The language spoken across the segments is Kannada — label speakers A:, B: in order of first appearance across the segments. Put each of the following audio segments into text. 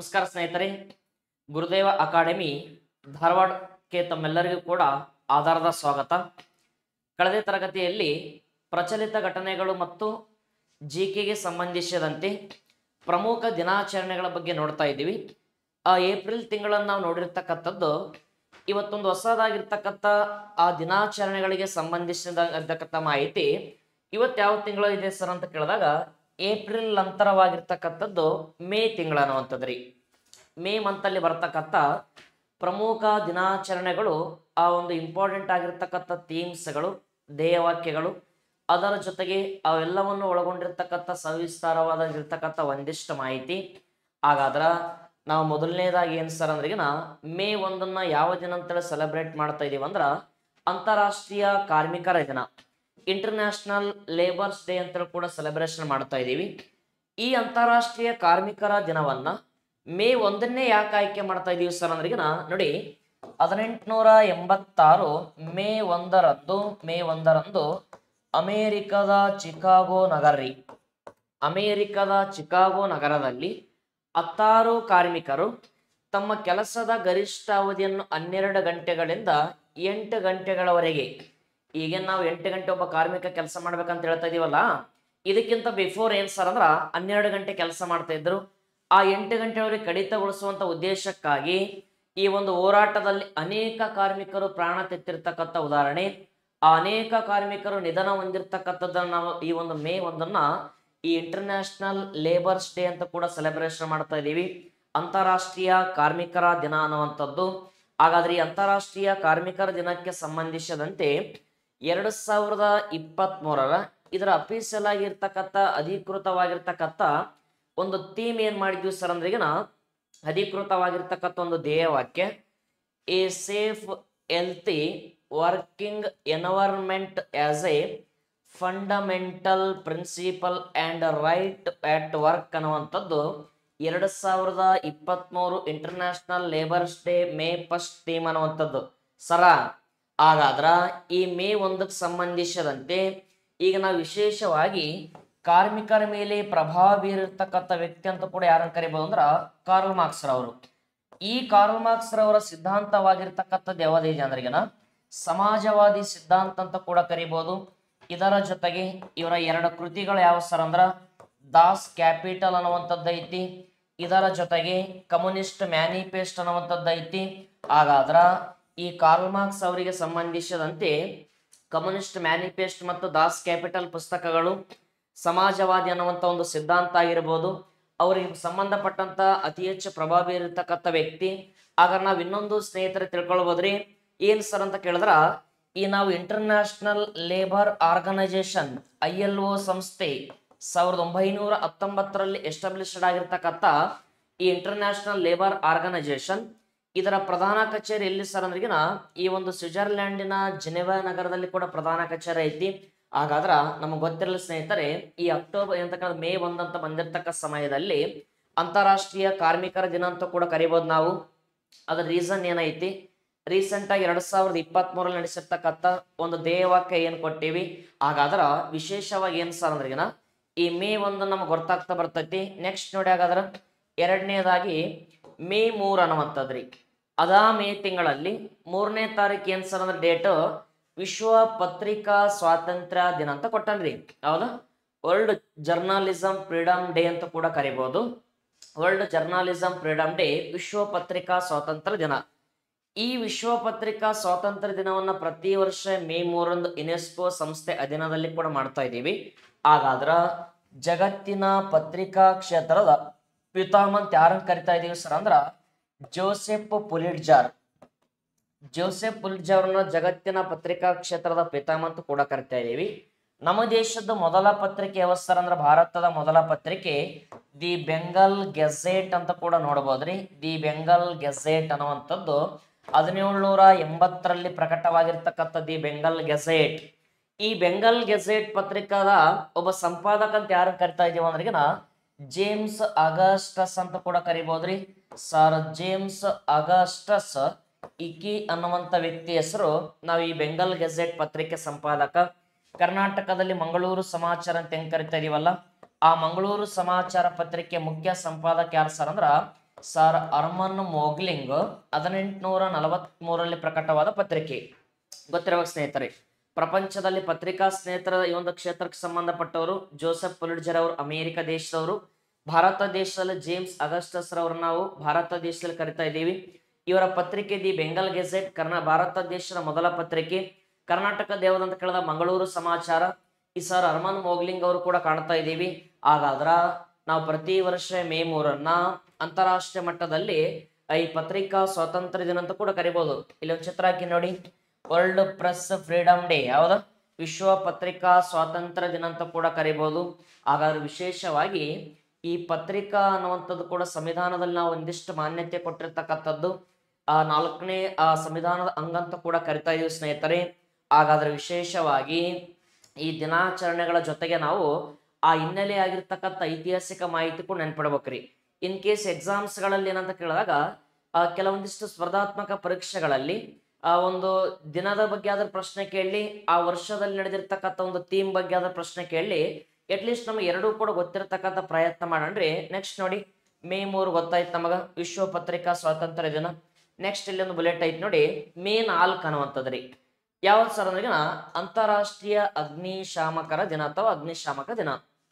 A: ನಮಸ್ಕಾರ ಸ್ನೇಹಿತರೆ ಗುರುದೇವ ಅಕಾಡೆಮಿ ಧಾರವಾಡಕ್ಕೆ ತಮ್ಮೆಲ್ಲರಿಗೂ ಕೂಡ ಆಧಾರದ ಸ್ವಾಗತ ಕಳೆದ ತರಗತಿಯಲ್ಲಿ ಪ್ರಚಲಿತ ಘಟನೆಗಳು ಮತ್ತು ಜಿಕೆಗೆ ಸಂಬಂಧಿಸಿದಂತೆ ಪ್ರಮುಖ ದಿನಾಚರಣೆಗಳ ಬಗ್ಗೆ ನೋಡ್ತಾ ಇದ್ದೀವಿ ಆ ಏಪ್ರಿಲ್ ತಿಂಗಳನ್ನು ನಾವು ನೋಡಿರ್ತಕ್ಕಂಥದ್ದು ಇವತ್ತೊಂದು ಹೊಸದಾಗಿರ್ತಕ್ಕಂಥ ಆ ದಿನಾಚರಣೆಗಳಿಗೆ ಸಂಬಂಧಿಸಿದಂತಕ್ಕಂಥ ಮಾಹಿತಿ ಇವತ್ತು ಯಾವ ತಿಂಗಳು ಇದೆ ಸರ್ ಅಂತ ಕೇಳಿದಾಗ ಏಪ್ರಿಲ್ ನಂತರವಾಗಿರ್ತಕ್ಕಂಥದ್ದು ಮೇ ತಿಂಗಳು ಅನ್ನುವಂಥದ್ದು ರೀ ಮೇ ಮಂತಲ್ಲಿ ಬರ್ತಕ್ಕಂಥ ಪ್ರಮುಖ ದಿನಾಚರಣೆಗಳು ಆ ಒಂದು ಇಂಪಾರ್ಟೆಂಟ್ ಆಗಿರ್ತಕ್ಕಂಥ ಥೀಮ್ಸ್ಗಳು ಧ್ಯೇಯವಾಕ್ಯಗಳು ಅದರ ಜೊತೆಗೆ ಅವೆಲ್ಲವನ್ನು ಒಳಗೊಂಡಿರ್ತಕ್ಕಂಥ ಸವಿಸ್ತಾರವಾದಾಗಿರ್ತಕ್ಕಂಥ ಒಂದಿಷ್ಟು ಮಾಹಿತಿ ಹಾಗಾದ್ರ ನಾವು ಮೊದಲನೇದಾಗಿ ಏನು ಸರ್ ಅಂದ್ರಿಗಿನ ಮೇ ಒಂದನ್ನ ಯಾವ ದಿನ ಅಂತೇಳಿ ಸೆಲೆಬ್ರೇಟ್ ಮಾಡ್ತಾ ಇದೀವಿ ಅಂದ್ರ ಅಂತಾರಾಷ್ಟ್ರೀಯ ಕಾರ್ಮಿಕರ ದಿನ ಇಂಟರ್ನ್ಯಾಷನಲ್ ಲೇಬರ್ಸ್ ಡೇ ಅಂತೇಳಿ ಕೂಡ ಸೆಲೆಬ್ರೇಷನ್ ಮಾಡ್ತಾ ಇದ್ದೀವಿ ಈ ಅಂತಾರಾಷ್ಟ್ರೀಯ ಕಾರ್ಮಿಕರ ದಿನವನ್ನ ಮೇ ಒಂದನ್ನೇ ಯಾಕೆ ಆಯ್ಕೆ ಮಾಡ್ತಾ ಇದೀವಿ ಸರ್ ಅಂದ್ರಿಗಿನ ನೋಡಿ ಹದಿನೆಂಟುನೂರ ಎಂಬತ್ತಾರು ಮೇ ಒಂದರಂದು ಮೇ ಒಂದರಂದು ಅಮೇರಿಕದ ಚಿಕಾಗೋ ನಗರ ರೀ ಅಮೇರಿಕದ ಚಿಕಾಗೋ ನಗರದಲ್ಲಿ ಹತ್ತಾರು ಕಾರ್ಮಿಕರು ತಮ್ಮ ಕೆಲಸದ ಗರಿಷ್ಠ ಅವಧಿಯನ್ನು ಹನ್ನೆರಡು ಗಂಟೆಗಳಿಂದ ಎಂಟು ಗಂಟೆಗಳವರೆಗೆ ಈಗ ನಾವು ಎಂಟು ಗಂಟೆ ಒಬ್ಬ ಕಾರ್ಮಿಕ ಕೆಲಸ ಮಾಡ್ಬೇಕಂತ ಹೇಳ್ತಾ ಇದೀವಲ್ಲ ಇದಕ್ಕಿಂತ ಬಿಫೋರ್ ಏನ್ ಸರ್ ಅಂದ್ರ ಹನ್ನೆರಡು ಗಂಟೆ ಕೆಲಸ ಮಾಡ್ತಾ ಇದ್ರು ಆ ಎಂಟು ಗಂಟೆವರೆಗೆ ಕಡಿತಗೊಳಿಸುವಂತ ಉದ್ದೇಶಕ್ಕಾಗಿ ಈ ಒಂದು ಹೋರಾಟದಲ್ಲಿ ಅನೇಕ ಕಾರ್ಮಿಕರು ಪ್ರಾಣ ತೆತ್ತಿರ್ತಕ್ಕಂಥ ಉದಾಹರಣೆ ಆ ಅನೇಕ ಕಾರ್ಮಿಕರು ನಿಧನ ಹೊಂದಿರತಕ್ಕಂಥದ್ದನ್ನ ನಾವು ಈ ಒಂದು ಮೇ ಒಂದನ್ನ ಈ ಇಂಟರ್ನ್ಯಾಷನಲ್ ಲೇಬರ್ಸ್ ಡೇ ಅಂತ ಕೂಡ ಸೆಲೆಬ್ರೇಷನ್ ಮಾಡ್ತಾ ಇದ್ದೀವಿ ಅಂತಾರಾಷ್ಟ್ರೀಯ ಕಾರ್ಮಿಕರ ದಿನ ಅನ್ನುವಂಥದ್ದು ಹಾಗಾದ್ರೆ ಈ ಅಂತಾರಾಷ್ಟ್ರೀಯ ಕಾರ್ಮಿಕರ ದಿನಕ್ಕೆ ಸಂಬಂಧಿಸಿದಂತೆ ಎರಡು ಸಾವಿರದ ಇಪ್ಪತ್ತ್ ಮೂರರ ಇದರ ಅಫೀಸಿಯಲ್ ಆಗಿರ್ತಕ್ಕಂಥ ಅಧಿಕೃತವಾಗಿರ್ತಕ್ಕಂಥ ಒಂದು ಥೀಮ್ ಏನ್ ಮಾಡಿದ್ವಿ ಸರ್ ಅಂದ್ರಿಗಿನ ಅಧಿಕೃತವಾಗಿರ್ತಕ್ಕಂಥ ಒಂದು ಧ್ಯೇಯವಾಕ್ಯ a safe healthy working environment as a fundamental principle and right at work ಅನ್ನುವಂಥದ್ದು ಎರಡು ಸಾವಿರದ ಇಪ್ಪತ್ತ್ಮೂರು international labours day May first theme ಅನ್ನುವಂಥದ್ದು ಸರ ಹಾಗಾದ್ರ ಈ ಮೇ ಒಂದಕ್ಕೆ ಸಂಬಂಧಿಸಿದಂತೆ ಈಗ ನಾವು ವಿಶೇಷವಾಗಿ ಕಾರ್ಮಿಕರ ಮೇಲೆ ಪ್ರಭಾವ ಬೀರಿರ್ತಕ್ಕಂಥ ವ್ಯಕ್ತಿ ಅಂತ ಕೂಡ ಯಾರನ್ನು ಕರಿಬಹುದು ಅಂದ್ರ ಕಾರ್ಲ್ ಮಾರ್ಕ್ಸ್ ರವರು ಈ ಕಾರ್ಲ್ ಮಾರ್ಕ್ಸ್ ರವರ ಸಿದ್ಧಾಂತವಾಗಿರ್ತಕ್ಕಂಥದ್ದು ಯಾವುದಿದೆ ಅಂದ್ರಿಗೆನ ಸಮಾಜವಾದಿ ಸಿದ್ಧಾಂತ ಅಂತ ಕೂಡ ಕರಿಬಹುದು ಇದರ ಜೊತೆಗೆ ಇವರ ಎರಡು ಕೃತಿಗಳು ಯಾವ ಸರ್ ಅಂದ್ರ ದಾಸ್ ಕ್ಯಾಪಿಟಲ್ ಅನ್ನುವಂಥದ್ದು ಐತಿ ಇದರ ಜೊತೆಗೆ ಕಮ್ಯುನಿಸ್ಟ್ ಮ್ಯಾನಿಫೆಸ್ಟ್ ಅನ್ನುವಂಥದ್ದು ಐತಿ ಹಾಗಾದ್ರ ಈ ಕಾರ್ಲ್ ಮಾರ್ಕ್ಸ್ ಅವರಿಗೆ ಸಂಬಂಧಿಸಿದಂತೆ ಕಮ್ಯುನಿಸ್ಟ್ ಮ್ಯಾನಿಫೆಸ್ಟ್ ಮತ್ತು ದಾಸ್ ಕ್ಯಾಪಿಟಲ್ ಪುಸ್ತಕಗಳು ಸಮಾಜವಾದಿ ಅನ್ನುವಂಥ ಒಂದು ಸಿದ್ಧಾಂತ ಆಗಿರ್ಬೋದು ಅವರಿಗೆ ಸಂಬಂಧಪಟ್ಟಂತ ಅತಿ ಹೆಚ್ಚು ಪ್ರಭಾವ ಬೀರಿರ್ತಕ್ಕಂಥ ವ್ಯಕ್ತಿ ಆಗ ನಾವು ಇನ್ನೊಂದು ಸ್ನೇಹಿತರೆ ತಿಳ್ಕೊಳ್ಬೋದ್ರಿ ಏನ್ ಸರ್ ಅಂತ ಕೇಳಿದ್ರ ಈ ನಾವು international labour organisation I L O ಸಂಸ್ಥೆ ಸಾವಿರದ ಒಂಬೈನೂರ ಹತ್ತೊಂಬತ್ತರಲ್ಲಿ ಎಸ್ಟಾಬ್ಲಿಷ್ಡ್ ಆಗಿರ್ತಕ್ಕಂಥ ಈ ಇಂಟರ್ನ್ಯಾಷನಲ್ ಲೇಬರ್ ಆರ್ಗನೈಸೇಷನ್ ಇದರ ಪ್ರಧಾನ ಕಚೇರಿ ಎಲ್ಲಿ ಸರ್ ಅಂದ್ರಿಗಿನ ಈ ಒಂದು ಸ್ವಿಟ್ಜರ್ಲ್ಯಾಂಡಿನ ಜೆನೆವಾ ನಗರದಲ್ಲಿ ಕೂಡ ಪ್ರಧಾನ ಕಚೇರಿ ಐತಿ ಹಾಗಾದ್ರ ನಮಗೆ ಗೊತ್ತಿರಲಿ ಸ್ನೇಹಿತರೆ ಈ ಅಕ್ಟೋಬರ್ ಅಂತಕ್ಕಂಥ ಮೇ ಒಂದಂತ ಬಂದಿರತಕ್ಕ ಸಮಯದಲ್ಲಿ ಅಂತಾರಾಷ್ಟ್ರೀಯ ಕಾರ್ಮಿಕರ ದಿನ ಅಂತ ಕೂಡ ಕರಿಬಹುದು ನಾವು ಅದ್ರ ರೀಸನ್ ಏನೈತಿ ರೀಸೆಂಟ್ ಆಗಿ ಎರಡ್ ಸಾವಿರದ ಇಪ್ಪತ್ತ್ ಮೂರಲ್ಲಿ ನಡೆಸಿರ್ತಕ್ಕಂಥ ಒಂದು ಧ್ಯೇಯವಾಕ್ಯ ಏನ್ ಕೊಟ್ಟಿವಿ ಹಾಗಾದ್ರ ವಿಶೇಷವಾಗಿ ಏನ್ ಸರ್ ಅಂದ್ರಿಗಿನ ಈ ಮೇ ಒಂದು ನಮ್ಗೆ ಗೊತ್ತಾಗ್ತಾ ಬರ್ತೈತಿ ನೆಕ್ಸ್ಟ್ ನೋಡಿ ಹಾಗಾದ್ರ ಎರಡನೇದಾಗಿ ಮೇ ಮೂರ್ ಅನ್ನುವಂಥದ್ರಿ ಅದಾ ಮೇ ತಿಂಗಳಲ್ಲಿ ಮೂರನೇ ತಾರೀಕು ಏನ್ ಸರ್ ಅಂದ್ರೆ ಡೇಟ್ ವಿಶ್ವ ಪತ್ರಿಕಾ ಸ್ವಾತಂತ್ರ್ಯ ದಿನ ಅಂತ ಕೊಟ್ಟನ್ರಿ ಹೌದಾ ವರ್ಲ್ಡ್ ಜರ್ನಲಿಸಂ ಫ್ರೀಡಮ್ ಡೇ ಅಂತ ಕೂಡ ಕರಿಬಹುದು ವರ್ಲ್ಡ್ ಜರ್ನಲಿಸಂ ಫ್ರೀಡಮ್ ಡೇ ವಿಶ್ವ ಪತ್ರಿಕಾ ಸ್ವಾತಂತ್ರ್ಯ ದಿನ ಈ ವಿಶ್ವ ಪತ್ರಿಕಾ ಸ್ವಾತಂತ್ರ್ಯ ದಿನವನ್ನ ಪ್ರತಿ ವರ್ಷ ಮೇ ಮೂರಂದು ಯುನೆಸ್ಕೋ ಸಂಸ್ಥೆ ಅಧೀನದಲ್ಲಿ ಕೂಡ ಮಾಡ್ತಾ ಇದ್ದೀವಿ ಹಾಗಾದ್ರ ಜಗತ್ತಿನ ಪತ್ರಿಕಾ ಕ್ಷೇತ್ರದ ಪಿತಾಮಹ ಅಂತ ಯಾರನ್ನ ಕರಿತಾ ಇದೀವಿ ಸರ್ ಅಂದ್ರ ಜೋಸೆಫ್ ಪುಲಿಟ್ಜಾರ್ ಜೋಸೆಫ್ ಪುಲಿಟ್ಜಾರ್ನ ಜಗತ್ತಿನ ಪತ್ರಿಕಾ ಕ್ಷೇತ್ರದ ಪಿತಾಮಹ ಅಂತ ಕೂಡ ಕರಿತಾ ಇದೀವಿ ನಮ್ಮ ದೇಶದ ಮೊದಲ ಪತ್ರಿಕೆ ಯಾವ ಸರ್ ಅಂದ್ರ ಭಾರತದ ಮೊದಲ ಪತ್ರಿಕೆ ದಿ ಬೆಂಗಲ್ ಗೆಜೆಟ್ ಅಂತ ಕೂಡ ನೋಡಬಹುದ್ರಿ ದಿ ಬೆಂಗಲ್ ಗೆಜೆಟ್ ಅನ್ನುವಂಥದ್ದು ಹದಿನೇಳುನೂರ ಎಂಬತ್ತರಲ್ಲಿ ಪ್ರಕಟವಾಗಿರ್ತಕ್ಕಂಥ ದಿ ಬೆಂಗಲ್ ಗೆಜೆಟ್ ಈ ಬೆಂಗಲ್ ಗೆಜೆಟ್ ಪತ್ರಿಕಾದ ಒಬ್ಬ ಸಂಪಾದಕ ಅಂತ ಯಾರು ಕರಿತಾ ಇದೀವಿ ಅಂದ್ರಿಗಿನ ಜೇಮ್ಸ್ ಅಗಸ್ಟಸ್ ಅಂತ ಕೂಡ ಕರಿಬಹುದ್ರಿ ಸರ್ ಜೇಮ್ಸ್ ಅಗಸ್ಟಸ್ ಇಕಿ ಅನ್ನುವಂಥ ವ್ಯಕ್ತಿ ಹೆಸರು ನಾವು ಈ ಬೆಂಗಲ್ ಗೆಜೆಟ್ ಪತ್ರಿಕೆ ಸಂಪಾದಕ ಕರ್ನಾಟಕದಲ್ಲಿ ಮಂಗಳೂರು ಸಮಾಚಾರ ಅಂತ ಹೆಂಗ್ ಕರಿತಾ ಇದೀವಲ್ಲ ಆ ಮಂಗಳೂರು ಸಮಾಚಾರ ಪತ್ರಿಕೆ ಮುಖ್ಯ ಸಂಪಾದಕ ಯಾರು ಸರ್ ಅಂದ್ರ ಸರ್ ಅರ್ಮನ್ ಮೋಗ್ಲಿಂಗ್ ಹದಿನೆಂಟುನೂರ ನಲವತ್ಮೂರರಲ್ಲಿ ಪ್ರಕಟವಾದ ಪತ್ರಿಕೆ ಗೊತ್ತಿರುವ ಸ್ನೇಹಿತರೆ ಪ್ರಪಂಚದಲ್ಲಿ ಪತ್ರಿಕಾ ಸ್ನೇಹಿತರ ಈ ಒಂದು ಕ್ಷೇತ್ರಕ್ಕೆ ಸಂಬಂಧಪಟ್ಟವರು ಜೋಸೆಫ್ ಪೊಲಿಡ್ಜರ್ ಅವರು ಅಮೆರಿಕ ದೇಶದವರು ಭಾರತ ದೇಶದಲ್ಲಿ ಜೇಮ್ಸ್ ಅಗಸ್ಟಸ್ ರವರು ನಾವು ಭಾರತ ದೇಶದಲ್ಲಿ ಕರಿತಾ ಇದ್ದೀವಿ ಇವರ ಪತ್ರಿಕೆ ದಿ ಬೆಂಗಾಲ್ ಗೆಜೆಟ್ ಕರ್ನಾ ಭಾರತ ದೇಶದ ಮೊದಲ ಪತ್ರಿಕೆ ಕರ್ನಾಟಕ ದೇವದಂತ ಕೇಳಿದ ಮಂಗಳೂರು ಸಮಾಚಾರ ಈ ಸರ್ ಅರ್ಮನ್ ಮೋಗ್ಲಿಂಗ್ ಅವರು ಕೂಡ ಕಾಣ್ತಾ ಇದ್ದೀವಿ ಹಾಗಾದ್ರ ನಾವು ಪ್ರತಿ ವರ್ಷ ಮೇ ಮೂರನ್ನ ಅಂತಾರಾಷ್ಟ್ರೀಯ ಮಟ್ಟದಲ್ಲಿ ಈ ಪತ್ರಿಕಾ ಸ್ವಾತಂತ್ರ್ಯ ದಿನ ಅಂತ ಕೂಡ ಕರಿಬಹುದು ಇಲ್ಲಿ ಒಂದು ಚಿತ್ರ ಹಾಕಿ ನೋಡಿ ವರ್ಲ್ಡ್ ಪ್ರೆಸ್ ಫ್ರೀಡಮ್ ಡೇ ಯಾವ್ದು ವಿಶ್ವ ಪತ್ರಿಕಾ ಸ್ವಾತಂತ್ರ್ಯ ದಿನ ಅಂತ ಕೂಡ ಕರಿಬಹುದು ಹಾಗಾದ್ರೆ ವಿಶೇಷವಾಗಿ ಈ ಪತ್ರಿಕಾ ಅನ್ನುವಂಥದ್ದು ಕೂಡ ಸಂವಿಧಾನದಲ್ಲಿ ನಾವು ಒಂದಿಷ್ಟು ಮಾನ್ಯತೆ ಕೊಟ್ಟಿರ್ತಕ್ಕಂಥದ್ದು ಆ ನಾಲ್ಕನೇ ಆ ಸಂವಿಧಾನದ ಅಂಗಂತ ಕೂಡ ಕರಿತಾ ಇದೀವಿ ಸ್ನೇಹಿತರೆ ಹಾಗಾದ್ರೆ ವಿಶೇಷವಾಗಿ ಈ ದಿನಾಚರಣೆಗಳ ಜೊತೆಗೆ ನಾವು ಆ ಹಿನ್ನೆಲೆ ಆಗಿರ್ತಕ್ಕಂಥ ಐತಿಹಾಸಿಕ ಮಾಹಿತಿ ಕೂಡ ನೆನ್ಪಿಡ್ಬೇಕ್ರಿ ಇನ್ ಕೇಸ್ ಎಕ್ಸಾಮ್ಸ್ಗಳಲ್ಲಿ ಏನಂತ ಕೇಳಿದಾಗ ಆ, ಕೆಲವೊಂದಿಷ್ಟು ಸ್ಪರ್ಧಾತ್ಮಕ ಪರೀಕ್ಷೆಗಳಲ್ಲಿ ಆ ಒಂದು ದಿನದ ಬಗ್ಗೆ ಆದ್ರ ಪ್ರಶ್ನೆ ಕೇಳಿ ಆ ವರ್ಷದಲ್ಲಿ ನಡೆದಿರ್ತಕ್ಕಂಥ ಒಂದು ಥೀಮ್ ಬಗ್ಗೆ ಆದ್ರ ಪ್ರಶ್ನೆ ಕೇಳಿ ಅಟ್ಲೀಸ್ಟ್ ನಮಗೆ ಎರಡೂ ಕೂಡ ಗೊತ್ತಿರತಕ್ಕಂಥ ಪ್ರಯತ್ನ ಮಾಡೋಣ್ರಿ ನೆಕ್ಸ್ಟ್ ನೋಡಿ ಮೇ ಮೂರು ಗೊತ್ತಾಯ್ತು ನಮಗ ವಿಶ್ವ ಪತ್ರಿಕಾ ಸ್ವಾತಂತ್ರ್ಯ ದಿನ ನೆಕ್ಸ್ಟ್ ಇಲ್ಲಿ ಒಂದು ಬುಲೆಟ್ ಐತಿ ನೋಡಿ ಮೇ ನಾಲ್ಕು ಅನ್ನುವಂಥದ್ರಿ ಯಾವ್ದು ಸರ್ ಅಂದ್ರೆ ಅಂತಾರಾಷ್ಟ್ರೀಯ ಅಗ್ನಿಶಾಮಕರ ದಿನ ಅಥವಾ ಅಗ್ನಿಶಾಮಕ ದಿನ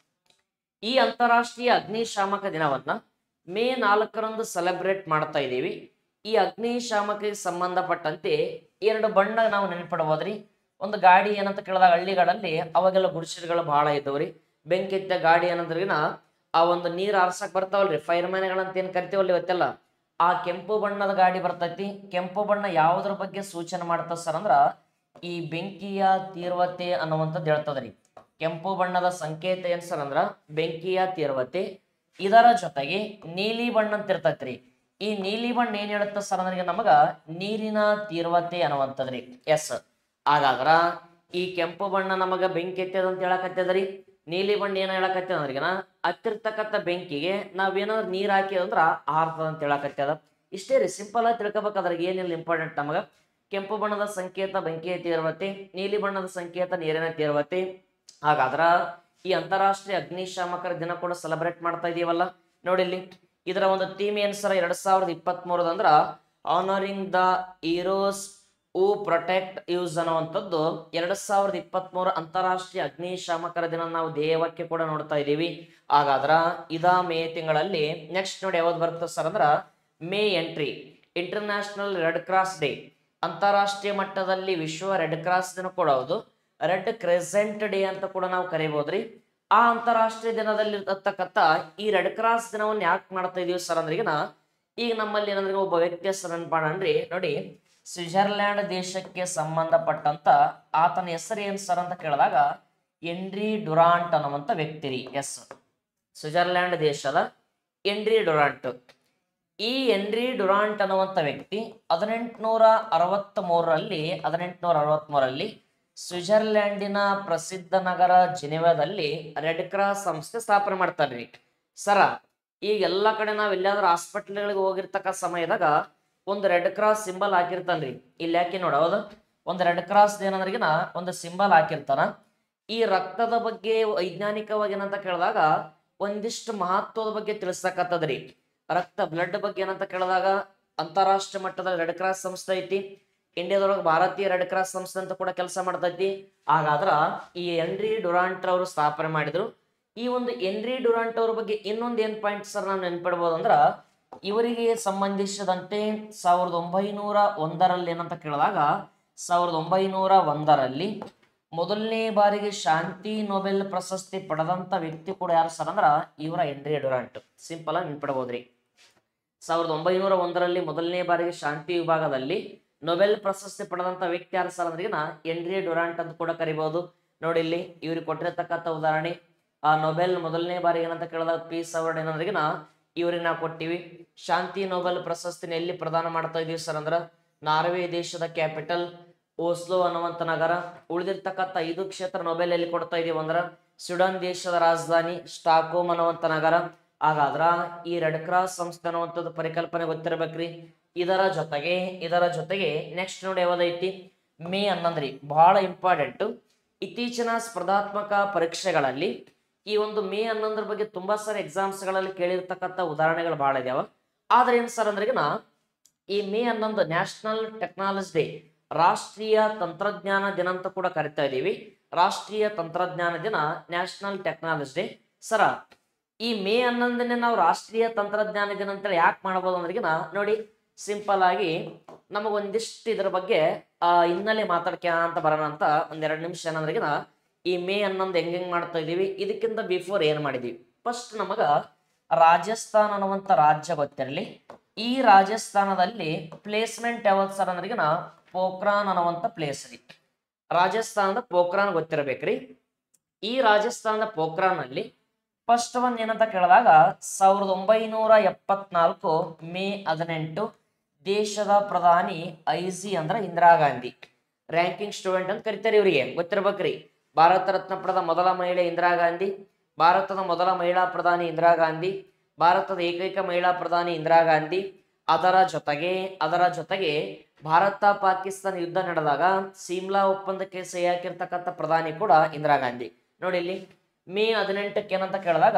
A: ಈ ಅಂತಾರಾಷ್ಟ್ರೀಯ ಅಗ್ನಿಶಾಮಕ ದಿನವನ್ನ ಮೇ ನಾಲ್ಕರಂದು ಸೆಲೆಬ್ರೇಟ್ ಮಾಡ್ತಾ ಇದ್ದೀವಿ ಈ ಅಗ್ನಿಶಾಮಕಕ್ಕೆ ಸಂಬಂಧಪಟ್ಟಂತೆ ಎರಡು ಬಣ್ಣ ನಾವು ನೆನ್ಪಿಡ್ಬೋದ್ರಿ ಒಂದು ಗಾಡಿ ಏನಂತ ಕೇಳಿದಾಗ ಹಳ್ಳಿಗಳಲ್ಲಿ ಅವಾಗೆಲ್ಲ ಗುಡಿಸಲುಗಳು ಬಹಳ ಇದ್ದವ್ರಿ ಬೆಂಕಿ ಎತ್ತ ಗಾಡಿ ಏನಂದ್ರಿಗಿನ ಆ ಒಂದು ನೀರ್ ಆರ್ಸಕ್ ಬರ್ತಾವಲ್ರಿ ಫೈರ್ ಮ್ಯಾನ್ಗಳಂತ ಏನ್ ಕರಿತೀವಲ್ಲ ಇವತ್ತೆಲ್ಲ ಆ ಕೆಂಪು ಬಣ್ಣದ ಗಾಡಿ ಬರ್ತೈತಿ ಕೆಂಪು ಬಣ್ಣ ಯಾವುದ್ರ ಬಗ್ಗೆ ಸೂಚನೆ ಮಾಡ್ತದ ಸರ್ ಅಂದ್ರ ಈ ಬೆಂಕಿಯ ತೀವ್ರತೆ ಅನ್ನುವಂಥದ್ದು ಹೇಳ್ತದ್ರಿ ಕೆಂಪು ಬಣ್ಣದ ಸಂಕೇತ ಏನ್ ಸರ್ ಅಂದ್ರ ಬೆಂಕಿಯ ತೀವ್ರತೆ ಇದರ ಜೊತೆಗೆ ನೀಲಿ ಬಣ್ಣ ಅಂತ ಇರ್ತೈತ್ರಿ ಈ ನೀಲಿ ಬಣ್ಣ ಏನ್ ಹೇಳುತ್ತ ಸರ್ ಅಂದ್ರೆ ನಮಗ ನೀರಿನ ತೀವ್ರತೆ ಅನ್ನುವಂಥದ್ರಿ ಎಸ್ ಹಾಗಾದ್ರ ಈ ಕೆಂಪು ಬಣ್ಣ ನಮಗ ಬೆಂಕಿ ಎತ್ತದ ಅಂತ ಹೇಳಕತ್ತದ್ರಿ ನೀಲಿ ಬಣ್ಣ ಏನ್ ಹೇಳಕತ್ತದ ಅಂದ್ರಿಗನ ಹತ್ತಿರ್ತಕ್ಕಂಥ ಬೆಂಕಿಗೆ ನಾವೇನಾದ್ರು ನೀರ್ ಹಾಕಿದಂದ್ರ ಆರ್ತದ ಅಂತ ಹೇಳಕತ್ತದ ಇಷ್ಟೇ ರೀ ಸಿಂಪಲ್ ಆಗಿ ತಿಳ್ಕೊಬೇಕಾದ್ರೆ ಏನಿಲ್ಲ ಇಂಪಾರ್ಟೆಂಟ್ ನಮಗ ಕೆಂಪು ಬಣ್ಣದ ಸಂಕೇತ ಬೆಂಕಿಯ ತೀವ್ರತೆ ನೀಲಿ ಬಣ್ಣದ ಸಂಕೇತ ನೀರಿನ ತೀವ್ರತೆ ಹಾಗಾದ್ರ ಈ ಅಂತಾರಾಷ್ಟ್ರೀಯ ಅಗ್ನಿಶಾಮಕರ ದಿನ ಕೂಡ ಸೆಲೆಬ್ರೇಟ್ ಮಾಡ್ತಾ ಇದೀವಲ್ಲ ನೋಡಿ ಇಲ್ಲಿ ಇದರ ಒಂದು ಥೀಮ್ ಏನ್ ಸರ್ ಎರಡ್ ಸಾವಿರದ ಇಪ್ಪತ್ತ್ ಮೂರದಂದ್ರ honouring the heroes who protect us ಅನ್ನುವಂಥದ್ದು ಎರಡ್ ಸಾವಿರದ ಇಪ್ಪತ್ತ್ ಮೂರು ಅಂತಾರಾಷ್ಟ್ರೀಯ ಅಗ್ನಿಶಾಮಕರ ದಿನ ನಾವು ಧ್ಯೇಯವಾಕ್ಯ ಕೂಡ ನೋಡ್ತಾ ಇದೀವಿ ಹಾಗಾದ್ರ ಇದ ಮೇ ತಿಂಗಳಲ್ಲಿ ನೆಕ್ಸ್ಟ್ ನೋಡಿ ಯಾವ್ದು ಬರುತ್ತೆ ಸರ್ ಅಂದ್ರ ಮೇ ಎಂಟ್ರಿ ಇಂಟರ್ನ್ಯಾಷನಲ್ ರೆಡ್ ಕ್ರಾಸ್ ಡೇ ಅಂತಾರಾಷ್ಟ್ರೀಯ ಮಟ್ಟದಲ್ಲಿ ವಿಶ್ವ ರೆಡ್ ಕ್ರಾಸ್ ದಿನ ಕೂಡ ಹೌದು ರೆಡ್ ಕ್ರೆಸೆಂಟ್ ಡೇ ಅಂತ ಕೂಡ ನಾವು ಕರಿಬಹುದ್ರಿ ಆ ಅಂತಾರಾಷ್ಟ್ರೀಯ ದಿನದಲ್ಲಿ ಇರ್ತಕ್ಕಂಥ ಈ ರೆಡ್ ಕ್ರಾಸ್ ದಿನವನ್ನು ಯಾಕೆ ಮಾಡ್ತಾ ಇದೀವಿ ಸರ್ ಅಂದ್ರೆ ಈಗಿನ ಈಗ ನಮ್ಮಲ್ಲಿ ಏನಂದ್ರೆ ಒಬ್ಬ ವ್ಯಕ್ತಿ ಹೆಸರು ನೆನ್ಪಾಡನ್ರಿ ನೋಡಿ ಸ್ವಿಟ್ಜರ್ಲ್ಯಾಂಡ್ ದೇಶಕ್ಕೆ ಸಂಬಂಧಪಟ್ಟಂತ ಆತನ ಹೆಸರು ಏನ್ ಸರ್ ಅಂತ ಕೇಳಿದಾಗ ಎಂಡ್ರಿ ಡುರಾಂಟ್ ಅನ್ನುವಂತ ವ್ಯಕ್ತಿ ರೀ ಎಸ್ ಸ್ವಿಟ್ಜರ್ಲ್ಯಾಂಡ್ ದೇಶದ ಎಂಡ್ರಿ ಡುರಾಂಟ್ ಈ ಎನ್ರಿ ಡುರಾಂಟ್ ಅನ್ನುವಂಥ ವ್ಯಕ್ತಿ ಹದಿನೆಂಟುನೂರ ಅರವತ್ತ್ ಮೂರರಲ್ಲಿ ಹದಿನೆಂಟುನೂರ ಅರವತ್ತ್ ಮೂರರಲ್ಲಿ ಸ್ವಿಟ್ಜರ್ಲ್ಯಾಂಡಿನ ಪ್ರಸಿದ್ಧ ನಗರ ಜಿನೆವಾದಲ್ಲಿ ರೆಡ್ ಕ್ರಾಸ್ ಸಂಸ್ಥೆ ಸ್ಥಾಪನೆ ಮಾಡ್ತಾರ್ರಿ ಸರ ಈಗ ಎಲ್ಲ ಕಡೆ ನಾವ್ ಎಲ್ಲಾದ್ರೂ ಹಾಸ್ಪಿಟಲ್ಗಳಿಗೆ ಹೋಗಿರ್ತಕ್ಕ ಸಮಯದಾಗ ಒಂದು ರೆಡ್ ಕ್ರಾಸ್ ಸಿಂಬಲ್ ಹಾಕಿರ್ತಾನ್ರಿ ಇಲ್ಲಿ ಯಾಕೆ ನೋಡ ಹೌದು ಒಂದು ರೆಡ್ ಕ್ರಾಸ್ ಏನಂದ್ರಿಗಿನ ಒಂದು ಸಿಂಬಲ್ ಹಾಕಿರ್ತಾನ ಈ ರಕ್ತದ ಬಗ್ಗೆ ವೈಜ್ಞಾನಿಕವಾಗಿ ಏನಂತ ಕೇಳಿದಾಗ ಒಂದಿಷ್ಟು ಮಹತ್ವದ ಬಗ್ಗೆ ತಿಳಿಸ್ತಕ್ಕಂಥದ್ರಿ ರಕ್ತ ಬ್ಲಡ್ ಬಗ್ಗೆ ಏನಂತ ಕೇಳಿದಾಗ ಅಂತಾರಾಷ್ಟ್ರೀಯ ಮಟ್ಟದಲ್ಲಿ ರೆಡ್ ಕ್ರಾಸ್ ಸಂಸ್ಥೆ ಐತಿ ಇಂಡಿಯಾದೊಳಗೆ ಭಾರತೀಯ ರೆಡ್ ಕ್ರಾಸ್ ಸಂಸ್ಥೆ ಅಂತ ಕೂಡ ಕೆಲಸ ಮಾಡ್ತೈತಿ ಹಾಗಾದ್ರ ಈ ಎನ್ರಿ ಡುರಾಂಟ್ ಅವರು ಸ್ಥಾಪನೆ ಮಾಡಿದ್ರು ಈ ಒಂದು ಎನ್ರಿ ಡುರಾಂಟ್ ಅವ್ರ ಬಗ್ಗೆ ಇನ್ನೊಂದು ಏನ್ ಪಾಯಿಂಟ್ ಸರ್ ನಾವು ನೆನ್ಪಿಡ್ಬೋದು ಅಂದ್ರ ಇವರಿಗೆ ಸಂಬಂಧಿಸಿದಂತೆ ಸಾವಿರದ ಒಂಬೈನೂರ ಒಂದರಲ್ಲಿ ಏನಂತ ಕೇಳಿದಾಗ ಸಾವಿರದ ಒಂಬೈನೂರ ಒಂದರಲ್ಲಿ ಮೊದಲನೇ ಬಾರಿಗೆ ಶಾಂತಿ ನೊಬೆಲ್ ಪ್ರಶಸ್ತಿ ಪಡೆದಂತ ವ್ಯಕ್ತಿ ಕೂಡ ಯಾರು ಸರ್ ಅಂದ್ರ ಇವರ ಎನ್ರಿ ಡುರಾಂಟ್ ಸಿಂಪಲ್ ಆಗಿ ನೆನ್ಪಿಡ್ಬೋದ್ರಿ ಸಾವಿರದ ಒಂಬೈನೂರ ಒಂದರಲ್ಲಿ ಮೊದಲನೇ ಬಾರಿಗೆ ಶಾಂತಿ ವಿಭಾಗದಲ್ಲಿ ನೊಬೆಲ್ ಪ್ರಶಸ್ತಿ ಪಡೆದಂತ ವ್ಯಕ್ತಿ ಯಾರು ಸರ್ ಅಂದ್ರೆ ಎನ್ರಿ ಡುರಾಂಟ್ ಅಂತ ಕೂಡ ಕರಿಬಹುದು ನೋಡಿ ಇಲ್ಲಿ ಇವ್ರಿಗೆ ಕೊಟ್ಟಿರತಕ್ಕಂಥ ಉದಾಹರಣೆ ಆ ನೊಬೆಲ್ ಮೊದಲನೇ ಬಾರಿಗೆ ಏನಂತ ಕೇಳಿದಾಗ ಪೀಸ್ ಅವಾರ್ಡ್ ಏನಂದ್ರಿಗಿನ ಇವ್ರಿಗೆ ನಾವು ಕೊಟ್ಟಿವಿ ಶಾಂತಿ ನೊಬೆಲ್ ಪ್ರಶಸ್ತಿನ ಎಲ್ಲಿ ಪ್ರದಾನ ಮಾಡ್ತಾ ಇದೀವಿ ಸರ್ ಅಂದ್ರ ನಾರ್ವೆ ದೇಶದ ಕ್ಯಾಪಿಟಲ್ ಓಸ್ಲೋ ಅನ್ನುವಂತ ನಗರ ಉಳಿದಿರ್ತಕ್ಕಂಥ ಐದು ಕ್ಷೇತ್ರ ನೊಬೆಲ್ ಎಲ್ಲಿ ಕೊಡ್ತಾ ಇದೀವಿ ಅಂದ್ರ ಸ್ವೀಡನ್ ದೇಶದ ರಾಜಧಾನಿ ಸ್ಟಾಕ್ಹೋಮ್ ಅನ್ನುವಂತ ನಗರ ಹಾಗಾದ್ರ ಈ ರೆಡ್ ಕ್ರಾಸ್ ಸಂಸ್ಥೆ ಅನ್ನುವಂಥದ್ದು ಪರಿಕಲ್ಪನೆ ಗೊತ್ತಿರ್ಬೇಕ್ರಿ ಇದರ ಜೊತೆಗೆ ಇದರ ಜೊತೆಗೆ ನೆಕ್ಸ್ಟ್ ನೋಡಿ ಯಾವ್ದೈತಿ ಮೇ ಹನ್ನೊಂದ್ರಿ ಬಹಳ ಇಂಪಾರ್ಟೆಂಟ್ ಇತ್ತೀಚಿನ ಸ್ಪರ್ಧಾತ್ಮಕ ಪರೀಕ್ಷೆಗಳಲ್ಲಿ ಈ ಒಂದು ಮೇ ಹನ್ನೊಂದರ ಬಗ್ಗೆ ತುಂಬಾ ಸಾರಿ ಎಕ್ಸಾಮ್ಸ್ ಗಳಲ್ಲಿ ಕೇಳಿರ್ತಕ್ಕಂಥ ಉದಾಹರಣೆಗಳು ಬಹಳ ಇದಾವ ಆದ್ರೆ ಏನ್ ಸರ್ ಅಂದ್ರಿಗಿನ ಈ ಮೇ ಹನ್ನೊಂದು ನ್ಯಾಷನಲ್ ಟೆಕ್ನಾಲಜಿ ಡೇ ರಾಷ್ಟ್ರೀಯ ತಂತ್ರಜ್ಞಾನ ದಿನ ಅಂತ ಕೂಡ ಕರಿತಾ ಇದೀವಿ ರಾಷ್ಟ್ರೀಯ ತಂತ್ರಜ್ಞಾನ ದಿನ ನ್ಯಾಷನಲ್ ಟೆಕ್ನಾಲಜಿ ಡೇ ಸರ ಈ ಮೇ ಹನ್ನೊಂದನೇ ನಾವು ರಾಷ್ಟ್ರೀಯ ತಂತ್ರಜ್ಞಾನ ದಿನ ಅಂತೇಳಿ ಯಾಕೆ ಮಾಡ್ಬೋದು ಅಂದ್ರಿಗಿನ ನೋಡಿ ಸಿಂಪಲ್ ಆಗಿ ನಮಗೊಂದಿಷ್ಟು ಇದ್ರ ಬಗ್ಗೆ ಆ ಹಿನ್ನೆಲೆ ಮಾತಾಡ್ಕ ಅಂತ ಬರೋಣ ಅಂತ ಒಂದೆರಡು ನಿಮಿಷ ಏನಂದ್ರಿಗಿನ ಈ ಮೇ ಹನ್ನೊಂದು ಹೆಂಗ್ ಹೆಂಗ್ ಮಾಡ್ತಾ ಇದೀವಿ ಇದಕ್ಕಿಂತ ಬಿಫೋರ್ ಏನ್ ಮಾಡಿದೀವಿ ಫಸ್ಟ್ ನಮಗ ರಾಜಸ್ಥಾನ ಅನ್ನುವಂತ ರಾಜ್ಯ ಗೊತ್ತಿರಲಿ ಈ ರಾಜಸ್ಥಾನದಲ್ಲಿ ಪ್ಲೇಸ್ಮೆಂಟ್ ಯಾವ್ದು ಸರ್ ಅಂದ್ರಿಗಿನ ಪೋಖ್ರಾನ್ ಅನ್ನುವಂತ ಪ್ಲೇಸ್ ರೀ ರಾಜಸ್ಥಾನದ ಪೋಖ್ರಾನ್ ಗೊತ್ತಿರಬೇಕ್ರಿ ಈ ರಾಜಸ್ಥಾನದ ಪೋಖ್ರಾನ್ ಅಲ್ಲಿ ಫಸ್ಟ್ ಒಂದ್ ಏನಂತ ಕೇಳಿದಾಗ ಸಾವಿರದ ಒಂಬೈನೂರ ಎಪ್ಪತ್ನಾಲ್ಕು ಮೇ ಹದಿನೆಂಟು ದೇಶದ ಪ್ರಧಾನಿ ಐಸಿ ಅಂದ್ರ ಇಂದಿರಾ ಗಾಂಧಿ ರ್ಯಾಂಕಿಂಗ್ ಸ್ಟೂಡೆಂಟ್ ಅಂತ ಕರಿತಾರೆ ಇವರಿಗೆ ಗೊತ್ತಿರ್ಬೇಕ್ರಿ ಭಾರತ ರತ್ನ ಪಡೆದ ಮೊದಲ ಮಹಿಳೆ ಇಂದಿರಾ ಗಾಂಧಿ ಭಾರತದ ಮೊದಲ ಮಹಿಳಾ ಪ್ರಧಾನಿ ಇಂದಿರಾ ಗಾಂಧಿ ಭಾರತದ ಏಕೈಕ ಮಹಿಳಾ ಪ್ರಧಾನಿ ಇಂದಿರಾ ಗಾಂಧಿ ಅದರ ಜೊತೆಗೆ ಅದರ ಜೊತೆಗೆ ಭಾರತ ಪಾಕಿಸ್ತಾನ ಯುದ್ಧ ನಡೆದಾಗ ಸಿಮ್ಲಾ ಒಪ್ಪಂದಕ್ಕೆ ಸಹಿ ಹಾಕಿರ್ತಕ್ಕಂಥ ಪ್ರಧಾನಿ ಕೂಡ ಇಂದಿರಾ ಗಾಂಧಿ ನೋಡಿ ಇಲ್ಲಿ ಮೇ ಹದಿನೆಂಟಕ್ಕೆ ಏನಂತ ಕೇಳಿದಾಗ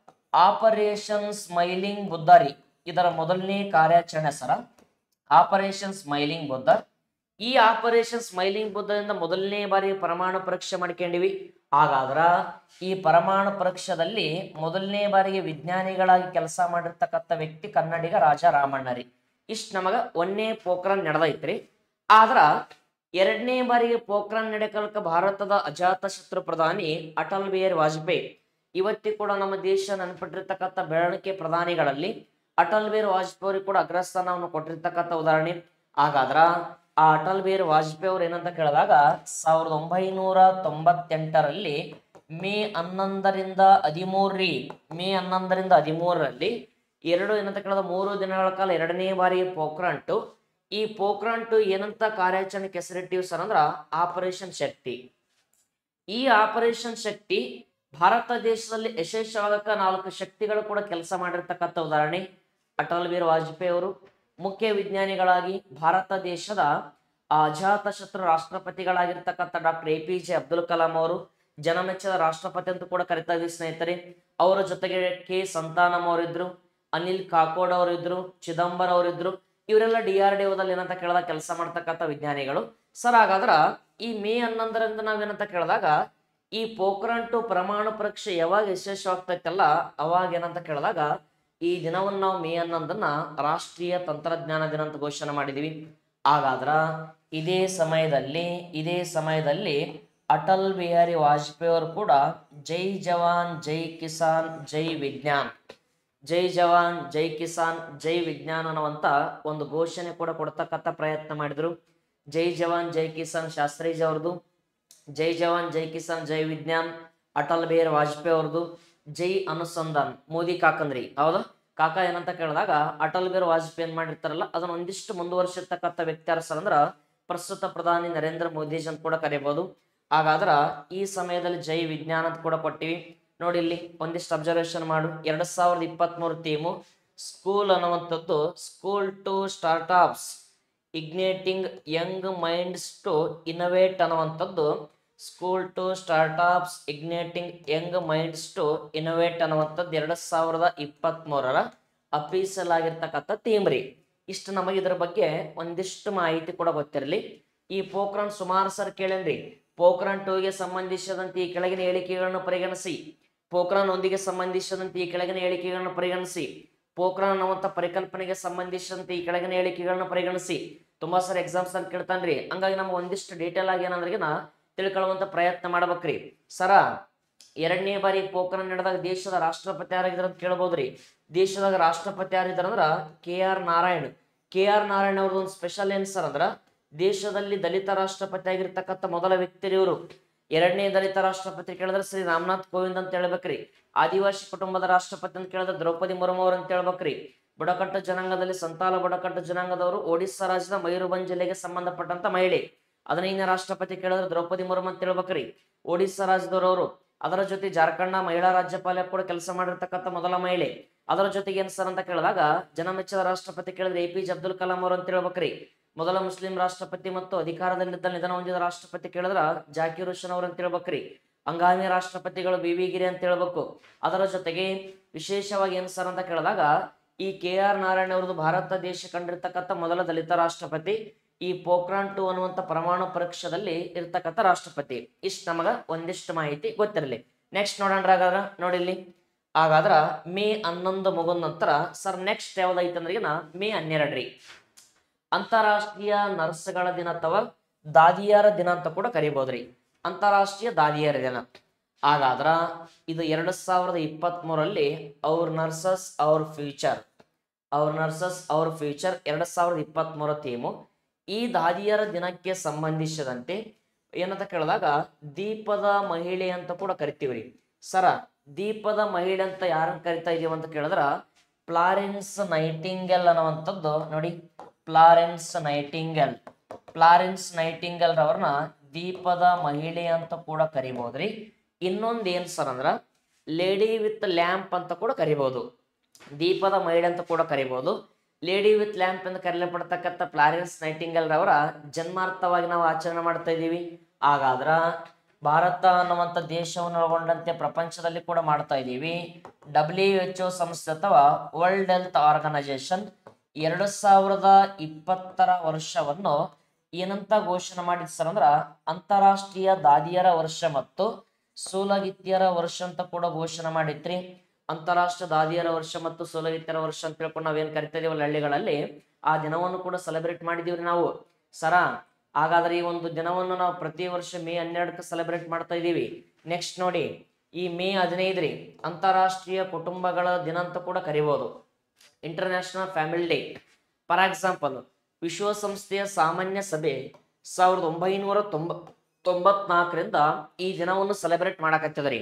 A: ಆಪರೇಷನ್ ಸ್ಮೈಲಿಂಗ್ ಬುದ್ಧಾರಿ ಇದರ ಮೊದಲನೇ ಕಾರ್ಯಾಚರಣೆ ಸರ ಆಪರೇಷನ್ ಸ್ಮೈಲಿಂಗ್ ಬುದ್ಧ ಈ ಆಪರೇಷನ್ ಸ್ಮೈಲಿಂಗ್ ಬುದ್ಧದಿಂದ ಮೊದಲನೇ ಬಾರಿ ಪರಮಾಣು ಪರೀಕ್ಷೆ ಮಾಡ್ಕೊಂಡಿವಿ ಹಾಗಾದ್ರ ಈ ಪರಮಾಣು ಪರೀಕ್ಷದಲ್ಲಿ ಮೊದಲನೇ ಬಾರಿಗೆ ವಿಜ್ಞಾನಿಗಳಾಗಿ ಕೆಲಸ ಮಾಡಿರ್ತಕ್ಕಂಥ ವ್ಯಕ್ತಿ ಕನ್ನಡಿಗ ರಾಜ ರಾಮಣ್ಣ ರೀ ಇಷ್ಟ ನಮಗ ಒಂದೇ ಪೋಖ್ರಾನ್ ನಡೆದೈತ್ರಿ ಆದ್ರ ಎರಡನೇ ಬಾರಿಗೆ ಪೋಖ್ರಾನ್ ನಡೆಕಲ್ಕ ಭಾರತದ ಅಜಾತ ಶತ್ರು ಪ್ರಧಾನಿ ಅಟಲ್ ಬಿಹಾರಿ ವಾಜಪೇಯಿ ಇವತ್ತಿ ಕೂಡ ನಮ್ಮ ದೇಶ ನೆನಪಿಟ್ಟಿರ್ತಕ್ಕಂಥ ಬೆಳವಣಿಗೆ ಪ್ರಧಾನಿಗಳಲ್ಲಿ ಅಟಲ್ ಬಿಹಾರಿ ವಾಜಪೇಯಿ ಅವ್ರಿಗೆ ಕೂಡ ಅಗ್ರಸ್ಥಾನವನ್ನು ಕೊಟ್ಟಿರ್ತಕ್ಕಂಥ ಉದಾಹರಣೆ ಹಾಗಾದ್ರ ಆ ಅಟಲ್ ಬಿಹಾರಿ ವಾಜಪೇಯಿ ಅವ್ರು ಏನಂತ ಕೇಳಿದಾಗ ಸಾವಿರದ ಒಂಬೈನೂರ ತೊಂಬತ್ತೆಂಟರಲ್ಲಿ ಮೇ ಹನ್ನೊಂದರಿಂದ ಹದಿಮೂರ್ರಿ ಮೇ ಹನ್ನೊಂದರಿಂದ ಹದಿಮೂರರಲ್ಲಿ ಎರಡು ಏನಂತ ಕೇಳಿದ ಮೂರು ದಿನಗಳ ಕಾಲ ಎರಡನೇ ಬಾರಿ ಪೋಖ್ರಾಂಟು ಈ ಪೋಖ್ರಾಂಟು ಏನಂತ ಕಾರ್ಯಾಚರಣೆ ಹೆಸರಿಟ್ಟಿವಿ ಸರ್ ಅಂದ್ರ ಆಪರೇಷನ್ ಶಕ್ತಿ ಈ ಆಪರೇಷನ್ ಶಕ್ತಿ ಭಾರತ ದೇಶದಲ್ಲಿ ಯಶಸ್ವಿಯಾಗಕ್ಕ ನಾಲ್ಕು ಶಕ್ತಿಗಳು ಕೂಡ ಕೆಲಸ ಮಾಡಿರ್ತಕ್ಕಂಥ ಉದಾಹರಣೆ ಅಟಲ್ ಬಿಹಾರಿ ವಾಜಪೇಯಿ ಅವರು ಮುಖ್ಯ ವಿಜ್ಞಾನಿಗಳಾಗಿ ಭಾರತ ದೇಶದ ಅಜಾತ ಶತ್ರು ರಾಷ್ಟ್ರಪತಿಗಳಾಗಿರ್ತಕ್ಕಂಥ doctor A P J Abdul Kalam ಅವರು ಜನಮೆಚ್ಚದ ರಾಷ್ಟ್ರಪತಿ ಅಂತ ಕೂಡ ಕರಿತಾ ಇದೀವಿ ಸ್ನೇಹಿತರೆ ಅವರ ಜೊತೆಗೆ ಕೆ ಸಂತಾನಂ ಅವರಿದ್ರು ಅನಿಲ್ ಕಾಕೋಡ್ ಅವರಿದ್ರು ಚಿದಂಬರ ಅವರಿದ್ರು ಇವರೆಲ್ಲ ಡಿ ಆರ್ ಡಿ ಓದಲ್ಲಿ ಏನಂತ ಕೇಳಿದಾಗ ಕೆಲಸ ಮಾಡ್ತಕ್ಕಂಥ ವಿಜ್ಞಾನಿಗಳು ಸರ್ ಹಾಗಾದ್ರ ಈ ಮೇ ಹನ್ನೊಂದರಿಂದ ನಾವೇನಂತ ಕೇಳಿದಾಗ ಈ ಪೋಖ್ರಾನ್ ಟು ಪರಮಾಣು ಪರೀಕ್ಷೆ ಯಾವಾಗ ಯಶಸ್ವಿಯಾಗ್ತೈತಲ್ಲ ಅವಾಗ ಏನಂತ ಕೇಳಿದಾಗ ಈ ದಿನವನ್ನು ನಾವು ಮೇ ಹನ್ನೊಂದನ್ನ ರಾಷ್ಟ್ರೀಯ ತಂತ್ರಜ್ಞಾನ ದಿನ ಅಂತ ಘೋಷಣೆ ಮಾಡಿದೀವಿ ಹಾಗಾದ್ರ ಇದೇ ಸಮಯದಲ್ಲಿ ಇದೇ ಸಮಯದಲ್ಲಿ ಅಟಲ್ ಬಿಹಾರಿ ವಾಜಪೇಯಿ ಅವರು ಕೂಡ ಜೈ ಜವಾನ್ ಜೈ ಕಿಸಾನ್ ಜೈ ವಿಜ್ಞಾನ್ ಜೈ ಜವಾನ್ ಜೈ ಕಿಸಾನ್ ಜೈ ವಿಜ್ಞಾನ್ ಅನ್ನುವಂತ ಒಂದು ಘೋಷಣೆ ಕೂಡ ಕೊಡ್ತಕ್ಕಂಥ ಪ್ರಯತ್ನ ಮಾಡಿದ್ರು ಜೈ ಜವಾನ್ ಜೈ ಕಿಸಾನ್ ಶಾಸ್ತ್ರೀಜಿ ಅವ್ರದ್ದು ಜೈ ಜವಾನ್ ಜೈ ಕಿಸಾನ್ ಜೈ ವಿಜ್ಞಾನ್ ಅಟಲ್ ಬಿಹಾರಿ ವಾಜಪೇಯಿ ಅವ್ರದ್ದು ಜೈ ಅನುಸಂಧಾನ್ ಮೋದಿ ಕಾಕಂದ್ರಿ ಹೌದಾ ಕಾಕ ಏನಂತ ಕೇಳಿದಾಗ ಅಟಲ್ ಬಿಹಾರಿ ವಾಜಪೇಯಿ ಏನ್ ಮಾಡಿರ್ತಾರಲ್ಲ ಅದನ್ನ ಒಂದಿಷ್ಟು ಮುಂದುವರ್ಸಿರ್ತಕ್ಕಂಥ ವ್ಯಕ್ತಿ ಯಾರು ಸರ್ ಅಂದ್ರ ಪ್ರಸ್ತುತ ಪ್ರಧಾನಿ ನರೇಂದ್ರ ಮೋದಿಜಿ ಅಂತ ಕೂಡ ಕರಿಬಹುದು ಹಾಗಾದ್ರ ಈ ಸಮಯದಲ್ಲಿ ಜೈ ವಿಜ್ಞಾನ ಅಂತ ಕೂಡ ಕೊಟ್ಟಿವಿ ನೋಡಿ ಇಲ್ಲಿ ಒಂದಿಷ್ಟು ಅಬ್ಸರ್ವೇಷನ್ ಮಾಡು ಎರಡ್ ಸಾವಿರದ ಇಪ್ಪತ್ತ್ ಮೂರು ಥೀಮು ಸ್ಕೂಲ್ ಅನ್ನುವಂಥದ್ದು school to startups igniting young minds to innovate ಅನ್ನುವಂಥದ್ದು school to startups igniting young minds to innovate ಅನ್ನುವಂಥದ್ದು ಎರಡ್ ಸಾವಿರದ ಇಪ್ಪತ್ತ್ ಮೂರರ ಅಫೀಸಲ್ ಆಗಿರ್ತಕ್ಕಂಥ ಥೀಮ್ ರೀ ಇಷ್ಟು ನಮಗೆ ಇದ್ರ ಬಗ್ಗೆ ಒಂದಿಷ್ಟು ಮಾಹಿತಿ ಕೂಡ ಗೊತ್ತಿರಲಿ ಈ ಪೋಖ್ರಾನ್ ಸುಮಾರು ಸರ್ ಕೇಳೇನ್ರಿ ಪೋಖ್ರಾನ್ ಟೂಗೆ ಸಂಬಂಧಿಸಿದಂತೆ ಈ ಕೆಳಗಿನ ಹೇಳಿಕೆಗಳನ್ನು ಪರಿಗಣಿಸಿ ಪೋಖ್ರಾನ್ ಒಂದಿಗೆ ಸಂಬಂಧಿಸಿದಂತೆ ಈ ಕೆಳಗಿನ ಹೇಳಿಕೆಗಳನ್ನು ಪರಿಗಣಿಸಿ ಪೋಖ್ರಾನ್ ಅನ್ನುವಂಥ ಪರಿಕಲ್ಪನೆಗೆ ಸಂಬಂಧಿಸಿದಂತೆ ಈ ಕೆಳಗಿನ ಹೇಳಿಕೆಗಳನ್ನು ಪರಿಗಣಿಸಿ ತುಂಬಾ ಸರಿ ಎಕ್ಸಾಮ್ಸ್ ಅಲ್ಲಿ ಕೇಳ್ತಾನ್ರಿ ಹಂಗಾಗಿ ನಮ್ಗೆ ಒಂದಿಷ್ಟು ಡೀಟೇಲ್ ಆಗಿ ಏನಂದ್ರಿಗಿನ ತಿಳ್ಕೊಳ್ಳುವಂತ ಪ್ರಯತ್ನ ಮಾಡ್ಬೇಕ್ರಿ ಸರ ಎರಡನೇ ಬಾರಿ ಪೋಖ್ರಾನ್ ನಡೆದಾಗ ದೇಶದ ರಾಷ್ಟ್ರಪತಿ ಯಾರಾಗಿದ್ರ ಅಂತ ಕೇಳ್ಬೋದ್ರಿ ದೇಶದಾಗ ರಾಷ್ಟ್ರಪತಿ ಯಾರಿದಾರ ಅಂದ್ರ K R Narayan K R Narayan ಅವ್ರದ್ದು ಒಂದು ಸ್ಪೆಷಲ್ ಏನ್ ಸರ್ ಅಂದ್ರ ದೇಶದಲ್ಲಿ ದಲಿತ ರಾಷ್ಟ್ರಪತಿ ಆಗಿರ್ತಕ್ಕಂಥ ಮೊದಲ ವ್ಯಕ್ತಿ ಇವರು ಎರಡನೇ ದಲಿತ ರಾಷ್ಟ್ರಪತಿ ಕೇಳಿದ್ರೆ ಶ್ರೀ ರಾಮನಾಥ್ ಕೋವಿಂದ್ ಅಂತ ಹೇಳ್ಬೇಕ್ರಿ ಆದಿವಾಸಿ ಕುಟುಂಬದ ರಾಷ್ಟ್ರಪತಿ ಅಂತ ಕೇಳಿದ್ರೆ ದ್ರೌಪದಿ ಮುರ್ಮು ಅವ್ರು ಅಂತ ಹೇಳ್ಬೇಕ್ರಿ ಬುಡಕಟ್ಟು ಜನಾಂಗದಲ್ಲಿ ಸಂತಾಲ ಬುಡಕಟ್ಟು ಜನಾಂಗದವರು ಒಡಿಸ್ಸಾ ರಾಜ್ಯದ ಮಯೂರ್ಭಂಜ್ ಜಿಲ್ಲೆಗೆ ಸಂಬಂಧಪಟ್ಟಂತ ಮಹಿಳೆ ಹದಿನೈದನೇ ರಾಷ್ಟ್ರಪತಿ ಕೇಳಿದ್ರೆ ದ್ರೌಪದಿ ಮುರ್ಮು ಅಂತ ಹೇಳ್ಬೇಕ್ರಿ ಒಡಿಸ್ಸಾ ರಾಜ್ಯದವರು ಅದರ ಜೊತೆ ಜಾರ್ಖಂಡ್ನ ಮಹಿಳಾ ರಾಜ್ಯಪಾಲ ಕೂಡ ಕೆಲಸ ಮಾಡಿರ್ತಕ್ಕಂಥ ಮೊದಲ ಮಹಿಳೆ ಅದರ ಜೊತೆಗೆ ಏನ್ ಸರ್ ಅಂತ ಕೇಳಿದಾಗ ಜನಮೆಚ್ಚದ ರಾಷ್ಟ್ರಪತಿ ಕೇಳಿದ್ರೆ A P J Abdul Kalam ಅವರು ಅಂತ ಹೇಳ್ಬೇಕ್ರಿ ಮೊದಲ ಮುಸ್ಲಿಂ ರಾಷ್ಟ್ರಪತಿ ಮತ್ತು ಅಧಿಕಾರದಲ್ಲಿದ್ದ ನಿಧನ ಹೊಂದಿದ ರಾಷ್ಟ್ರಪತಿ ಕೇಳಿದ್ರ ಜಾಕೀರ್ ಹುಸೇನ್ ಅವ್ರು ಅಂತ ಹೇಳ್ಬೇಕ್ರಿ ಹಂಗಾಮಿ ರಾಷ್ಟ್ರಪತಿಗಳು ಬಿ ವಿ ಗಿರಿ ಅಂತ ಹೇಳ್ಬೇಕು ಅದರ ಜೊತೆಗೆ ವಿಶೇಷವಾಗಿ ಏನ್ ಸರ್ ಅಂತ ಕೇಳಿದಾಗ ಈ ಕೆ ಆರ್ ನಾರಾಯಣ ಅವ್ರದ್ದು ಭಾರತ ದೇಶ ಕಂಡಿರ್ತಕ್ಕಂಥ ಮೊದಲ ದಲಿತ ರಾಷ್ಟ್ರಪತಿ ಈ ಪೋಖ್ರಾನ್ ಟು ಅನ್ನುವಂಥ ಪರಮಾಣು ಪರೀಕ್ಷದಲ್ಲಿ ಇರ್ತಕ್ಕಂಥ ರಾಷ್ಟ್ರಪತಿ ಇಷ್ಟು ನಮಗ ಒಂದಿಷ್ಟು ಮಾಹಿತಿ ಗೊತ್ತಿರಲಿ ನೆಕ್ಸ್ಟ್ ನೋಡೋಣ ಹಾಗಾದ್ರ ನೋಡಿಲ್ಲಿ ಹಾಗಾದ್ರ ಮೇ ಹನ್ನೊಂದು ಮುಗಿದ ನಂತರ ಸರ್ ನೆಕ್ಸ್ಟ್ ಯಾವ್ದೈತೆ ಅಂದ್ರಿಗಿನ ಮೇ ಹನ್ನೆರಡ್ರಿ ಅಂತಾರಾಷ್ಟ್ರೀಯ ನರ್ಸ್ಗಳ ದಿನ ಅಥವಾ ದಾದಿಯರ ದಿನ ಅಂತ ಕೂಡ ಕರಿಬಹುದ್ರಿ ಅಂತಾರಾಷ್ಟ್ರೀಯ ದಾದಿಯರ ದಿನ ಹಾಗಾದ್ರ ಇದು ಎರಡು ಸಾವಿರದ ಇಪ್ಪತ್ತ್ ಮೂರಲ್ಲಿ ಅವ್ರ ನರ್ಸಸ್ ಅವ್ರ ಫ್ಯೂಚರ್ ಅವ್ರ ನರ್ಸಸ್ ಅವ್ರ ಫ್ಯೂಚರ್ ಎರಡು ಸಾವಿರದ ಇಪ್ಪತ್ತ್ ಮೂರ ಥೀಮು ಈ ದಾದಿಯರ ದಿನಕ್ಕೆ ಸಂಬಂಧಿಸಿದಂತೆ ಏನಂತ ಕೇಳಿದಾಗ ದೀಪದ ಮಹಿಳೆ ಅಂತ ಕೂಡ ಕರಿತೀವ್ರಿ ಸರ ದೀಪದ ಮಹಿಳೆ ಅಂತ ಯಾರನ್ನ ಕರಿತಾ ಇದೀವಿ ಅಂತ ಕೇಳಿದ್ರ ಪ್ಲಾರೆನ್ಸ್ ನೈಟಿಂಗೆಲ್ ಅನ್ನುವಂಥದ್ದು ನೋಡಿ ಪ್ಲಾರೆನ್ಸ್ ನೈಟಿಂಗೆಲ್ ಪ್ಲಾರೆನ್ಸ್ ನೈಟಿಂಗೆಲ್ ರವ್ರನ್ನ ದೀಪದ ಮಹಿಳೆ ಅಂತ ಕೂಡ ಕರಿಬಹುದ್ರಿ ಇನ್ನೊಂದು ಏನ್ ಸರ್ ಅಂದ್ರ ಲೇಡಿ ವಿತ್ ಲ್ಯಾಂಪ್ ಅಂತ ಕೂಡ ಕರಿಬಹುದು ದೀಪದ ಮಹಿಳೆ ಅಂತ ಕೂಡ ಕರಿಬಹುದು ಲೇಡಿ ವಿತ್ ಲ್ಯಾಂಪ್ ಎಂದು ಕರೆಯಲ್ಪಡ್ತಕ್ಕಂಥ ಪ್ಲಾರೆನ್ಸ್ ನೈಟಿಂಗಲ್ ರವರ ಜನ್ಮಾರ್ಥವಾಗಿ ನಾವು ಆಚರಣೆ ಮಾಡ್ತಾ ಇದ್ದೀವಿ ಹಾಗಾದ್ರ ಭಾರತ ಅನ್ನುವಂಥ ದೇಶವನ್ನು ಒಳಗೊಂಡಂತೆ ಪ್ರಪಂಚದಲ್ಲಿ ಕೂಡ ಮಾಡ್ತಾ ಇದ್ದೀವಿ ಡಬ್ಲ್ಯೂ ಎಚ್ ಒ ಸಂಸ್ಥೆ ಅಥವಾ ವರ್ಲ್ಡ್ ಹೆಲ್ತ್ ಆರ್ಗನೈಸೇಷನ್ ಎರಡು ಸಾವಿರದ ಇಪ್ಪತ್ತರ ವರ್ಷವನ್ನು ಏನಂತ ಘೋಷಣೆ ಮಾಡಿದ್ ಸರ್ ಅಂದ್ರ ಅಂತಾರಾಷ್ಟ್ರೀಯ ದಾದಿಯರ ವರ್ಷ ಮತ್ತು ಸೂಲಗಿತ್ತಿಯರ ವರ್ಷ ಅಂತ ಕೂಡ ಘೋಷಣೆ ಮಾಡಿತ್ರಿ ಅಂತಾರಾಷ್ಟ್ರೀಯ ದಾದಿಯರ ವರ್ಷ ಮತ್ತು ಸೋಲಗಿತ್ಯರ ವರ್ಷ ಅಂತ ತಿಳ್ಕೊಂಡು ನಾವೇನ್ ಕರಿತಾ ಇದೀವಲ್ಲ ಹಳ್ಳಿಗಳಲ್ಲಿ ಆ ದಿನವನ್ನು ಕೂಡ ಸೆಲೆಬ್ರೇಟ್ ಮಾಡಿದೀವ್ರಿ ನಾವು ಸರ ಹಾಗಾದ್ರೆ ಈ ಒಂದು ದಿನವನ್ನು ನಾವು ಪ್ರತಿ ವರ್ಷ ಮೇ ಹನ್ನೆರಡಕ್ಕೆ ಸೆಲೆಬ್ರೇಟ್ ಮಾಡ್ತಾ ಇದೀವಿ ನೆಕ್ಸ್ಟ್ ನೋಡಿ ಈ ಮೇ ಹದಿನೈದ್ರಿ ಅಂತಾರಾಷ್ಟ್ರೀಯ ಕುಟುಂಬಗಳ ದಿನ ಅಂತ ಕೂಡ ಕರಿಬಹುದು international family day for example ವಿಶ್ವಸಂಸ್ಥೆಯ ಸಾಮಾನ್ಯ ಸಭೆ ಸಾವಿರದ ಒಂಬೈನೂರ ತೊಂಬ ತೊಂಬತ್ನಾಲ್ಕರಿಂದ ಈ ದಿನವನ್ನು ಸೆಲೆಬ್ರೇಟ್ ಮಾಡಕತ್ತದ್ರಿ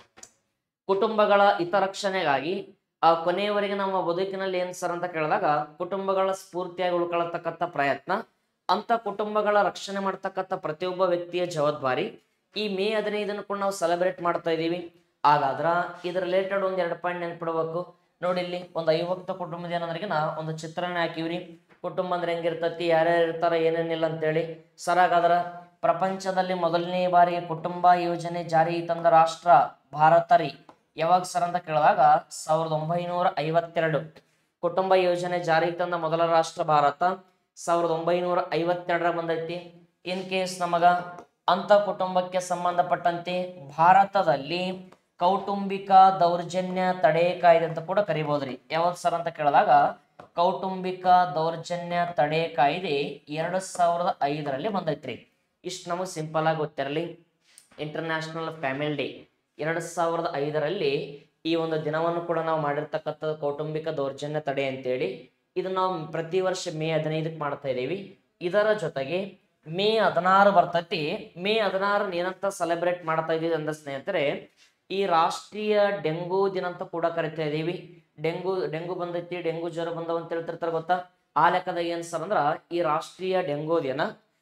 A: ಕುಟುಂಬಗಳ ಹಿತರಕ್ಷಣೆಗಾಗಿ ಆ ಕೊನೆಯವರೆಗೆ ನಮ್ಮ ಬದುಕಿನಲ್ಲಿ ಏನ್ ಸರ್ ಅಂತ ಕೇಳಿದಾಗ ಕುಟುಂಬಗಳ ಸ್ಫೂರ್ತಿಯಾಗಿ ಉಳ್ಕೊಳತಕ್ಕಂಥ ಪ್ರಯತ್ನ ಅಂತ ಕುಟುಂಬಗಳ ರಕ್ಷಣೆ ಮಾಡ್ತಕ್ಕಂಥ ಪ್ರತಿಯೊಬ್ಬ ವ್ಯಕ್ತಿಯ ಜವಾಬ್ದಾರಿ ಈ ಮೇ ಹದಿನೈದನ್ನು ಕೂಡ ನಾವು ಸೆಲೆಬ್ರೇಟ್ ಮಾಡ್ತಾ ಇದೀವಿ ಹಾಗಾದ್ರ ಇದ್ರ ರಿಲೇಟೆಡ್ ಒಂದ್ ಎರಡು ಪಾಯಿಂಟ್ ನೆನ್ಪಿಡ್ಬೇಕು ನೋಡಿ ಇಲ್ಲಿ ಒಂದು ಐವತ್ತು ಕುಟುಂಬದ ಏನಂದ್ರಿಗಿನ ಒಂದು ಚಿತ್ರಣ ಹಾಕಿವ್ರಿ ಕುಟುಂಬ ಅಂದ್ರೆ ಹೆಂಗಿರ್ತತಿ ಯಾರ್ಯಾರು ಇರ್ತಾರ ಏನೇನಿಲ್ಲ ಅಂತೇಳಿ ಸರ್ ಹಾಗಾದ್ರ ಪ್ರಪಂಚದಲ್ಲಿ ಮೊದಲನೇ ಬಾರಿಗೆ ಕುಟುಂಬ ಯೋಜನೆ ಜಾರಿ ತಂದ ರಾಷ್ಟ್ರ ಭಾರತ ರೀ ಯಾವಾಗ ಸರ್ ಅಂತ ಕೇಳಿದಾಗ ಸಾವಿರದ ಒಂಬೈನೂರ ಐವತ್ತೆರಡು ಕುಟುಂಬ ಯೋಜನೆ ಜಾರಿ ತಂದ ಮೊದಲ ರಾಷ್ಟ್ರ ಭಾರತ ಸಾವಿರದ ಒಂಬೈನೂರ ಐವತ್ತೆರಡರ ಬಂದೈತಿ ಇನ್ ಕೇಸ್ ನಮಗ ಅಂತ ಕುಟುಂಬಕ್ಕೆ ಸಂಬಂಧಪಟ್ಟಂತೆ ಭಾರತದಲ್ಲಿ ಕೌಟುಂಬಿಕ ದೌರ್ಜನ್ಯ ತಡೆ ಕಾಯ್ದೆ ಅಂತ ಕೂಡ ಕರಿಬಹುದ್ರಿ ಯಾವ್ದು ಸರ್ ಅಂತ ಕೇಳಿದಾಗ ಕೌಟುಂಬಿಕ ದೌರ್ಜನ್ಯ ತಡೆ ಕಾಯ್ದೆ ಎರಡು ಸಾವಿರದ ಐದರಲ್ಲಿ ಬಂದೈತ್ರಿ ಇಷ್ಟು ನಮಗೆ ಸಿಂಪಲ್ ಆಗಿ ಗೊತ್ತಿರಲಿ ಇಂಟರ್ನ್ಯಾಷನಲ್ ಫ್ಯಾಮಿಲಿ ಡೇ ಎರಡು ಸಾವಿರದ ಐದರಲ್ಲಿ ಈ ಒಂದು ದಿನವನ್ನು ಕೂಡ ನಾವು ಮಾಡಿರ್ತಕ್ಕಂಥದ್ದು ಕೌಟುಂಬಿಕ ದೌರ್ಜನ್ಯ ತಡೆ ಅಂತೇಳಿ ಇದು ನಾವು ಪ್ರತಿ ವರ್ಷ ಮೇ ಹದಿನೈದಕ್ಕೆ ಮಾಡ್ತಾ ಇದ್ದೀವಿ ಇದರ ಜೊತೆಗೆ ಮೇ ಹದಿನಾರು ಬರ್ತೈತಿ ಮೇ ಹದಿನಾರನ್ನ ಏನಂತ ಸೆಲೆಬ್ರೇಟ್ ಮಾಡ್ತಾ ಇದೀವಿ ಅಂದ್ರೆ ಸ್ನೇಹಿತರೆ ಈ ರಾಷ್ಟ್ರೀಯ ಡೆಂಗು ದಿನ ಅಂತ ಕೂಡ ಕರಿತಾ ಇದೀವಿ ಡೆಂಗು ಡೆಂಗು ಬಂದೈತಿ ಡೆಂಗು ಜ್ವರ ಬಂದವ ಅಂತ ಹೇಳ್ತಿರ್ತಾರೆ ಗೊತ್ತಾ ಆ ಲೆಕ್ಕದಾಗ ಏನ್ ಸರ್ ಅಂದ್ರ ಈ ರಾಷ್ಟ್ರೀಯ ಡೆಂಗು ದಿನ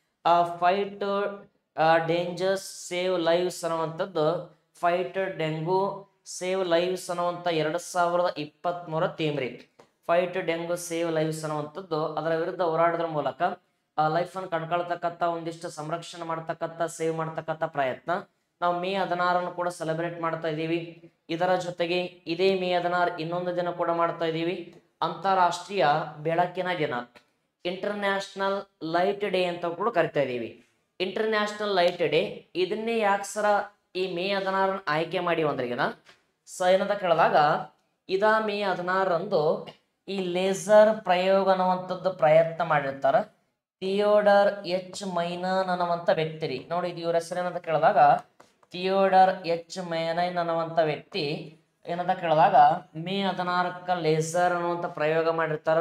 A: ಫೈಟ್ ಡೇಂಜರ್ಸ್ ಸೇವ್ ಲೈವ್ಸ್ ಅನ್ನುವಂಥದ್ದು ಫೈಟ್ ಡೆಂಗು ಸೇವ್ ಲೈವ್ಸ್ ಅನ್ನುವಂಥ ಎರಡು ಸಾವಿರದ ಇಪ್ಪತ್ತ್ ಮೂರ ಥೀಮ್ ರೀ ಫೈಟ್ ಡೆಂಗು ಸೇವ್ ಲೈವ್ಸ್ ಅನ್ನುವಂಥದ್ದು ಅದರ ವಿರುದ್ಧ ಹೋರಾಡೋದ್ರ ಮೂಲಕ ಆ ಲೈಫ್ ಅನ್ನು ಕಣ್ಕೊಳ್ತಕ್ಕಂಥ ಒಂದಿಷ್ಟು ಸಂರಕ್ಷಣೆ ಮಾಡ್ತಕ್ಕಂಥ ಸೇವ್ ಮಾಡ್ತಕ್ಕಂಥ ಪ್ರಯತ್ನ ನಾವು ಮೇ ಹದಿನಾರನ್ನು ಕೂಡ ಸೆಲೆಬ್ರೇಟ್ ಮಾಡ್ತಾ ಇದ್ದೀವಿ ಇದರ ಜೊತೆಗೆ ಇದೇ ಮೇ ಹದಿನಾರು ಇನ್ನೊಂದು ದಿನ ಕೂಡ ಮಾಡ್ತಾ ಇದ್ದೀವಿ ಅಂತಾರಾಷ್ಟ್ರೀಯ ಬೆಳಕಿನ ದಿನ ಇಂಟರ್ನ್ಯಾಷನಲ್ ಲೈಟ್ ಡೇ ಅಂತ ಕೂಡ ಕರಿತಾ ಇದ್ದೀವಿ ಇಂಟರ್ನ್ಯಾಷನಲ್ ಲೈಟ್ ಡೇ ಇದನ್ನೇ ಯಾಕೆ ಸರ ಈ ಮೇ ಹದಿನಾರನ್ನ ಆಯ್ಕೆ ಮಾಡಿ ಒಂದ್ರಿಗಿನ ಸ ಏನಂತ ಕೇಳಿದಾಗ ಇದ ಮೇ ಹದಿನಾರರಂದು ಈ ಲೇಸರ್ ಪ್ರಯೋಗ ಅನ್ನುವಂಥದ್ದು ಪ್ರಯತ್ನ ಮಾಡಿರ್ತಾರ ಥಿಯೋಡರ್ ಎಚ್ ಮೈನನ್ ಅನ್ನುವಂಥ ವ್ಯಕ್ತಿ ರೀ ನೋಡಿ ಇದು ಇವ್ರ ಹೆಸರು ಏನಂತ ಕೇಳಿದಾಗ ಥಿಯೋಡರ್ ಎಚ್ ಮೈನೈನ್ ಅನ್ನುವಂಥ ವ್ಯಕ್ತಿ ಏನಂತ ಕೇಳಿದಾಗ ಮೇ ಹದಿನಾರಕ್ಕ ಲೇಸರ್ ಅನ್ನುವಂಥ ಪ್ರಯೋಗ ಮಾಡಿರ್ತಾರ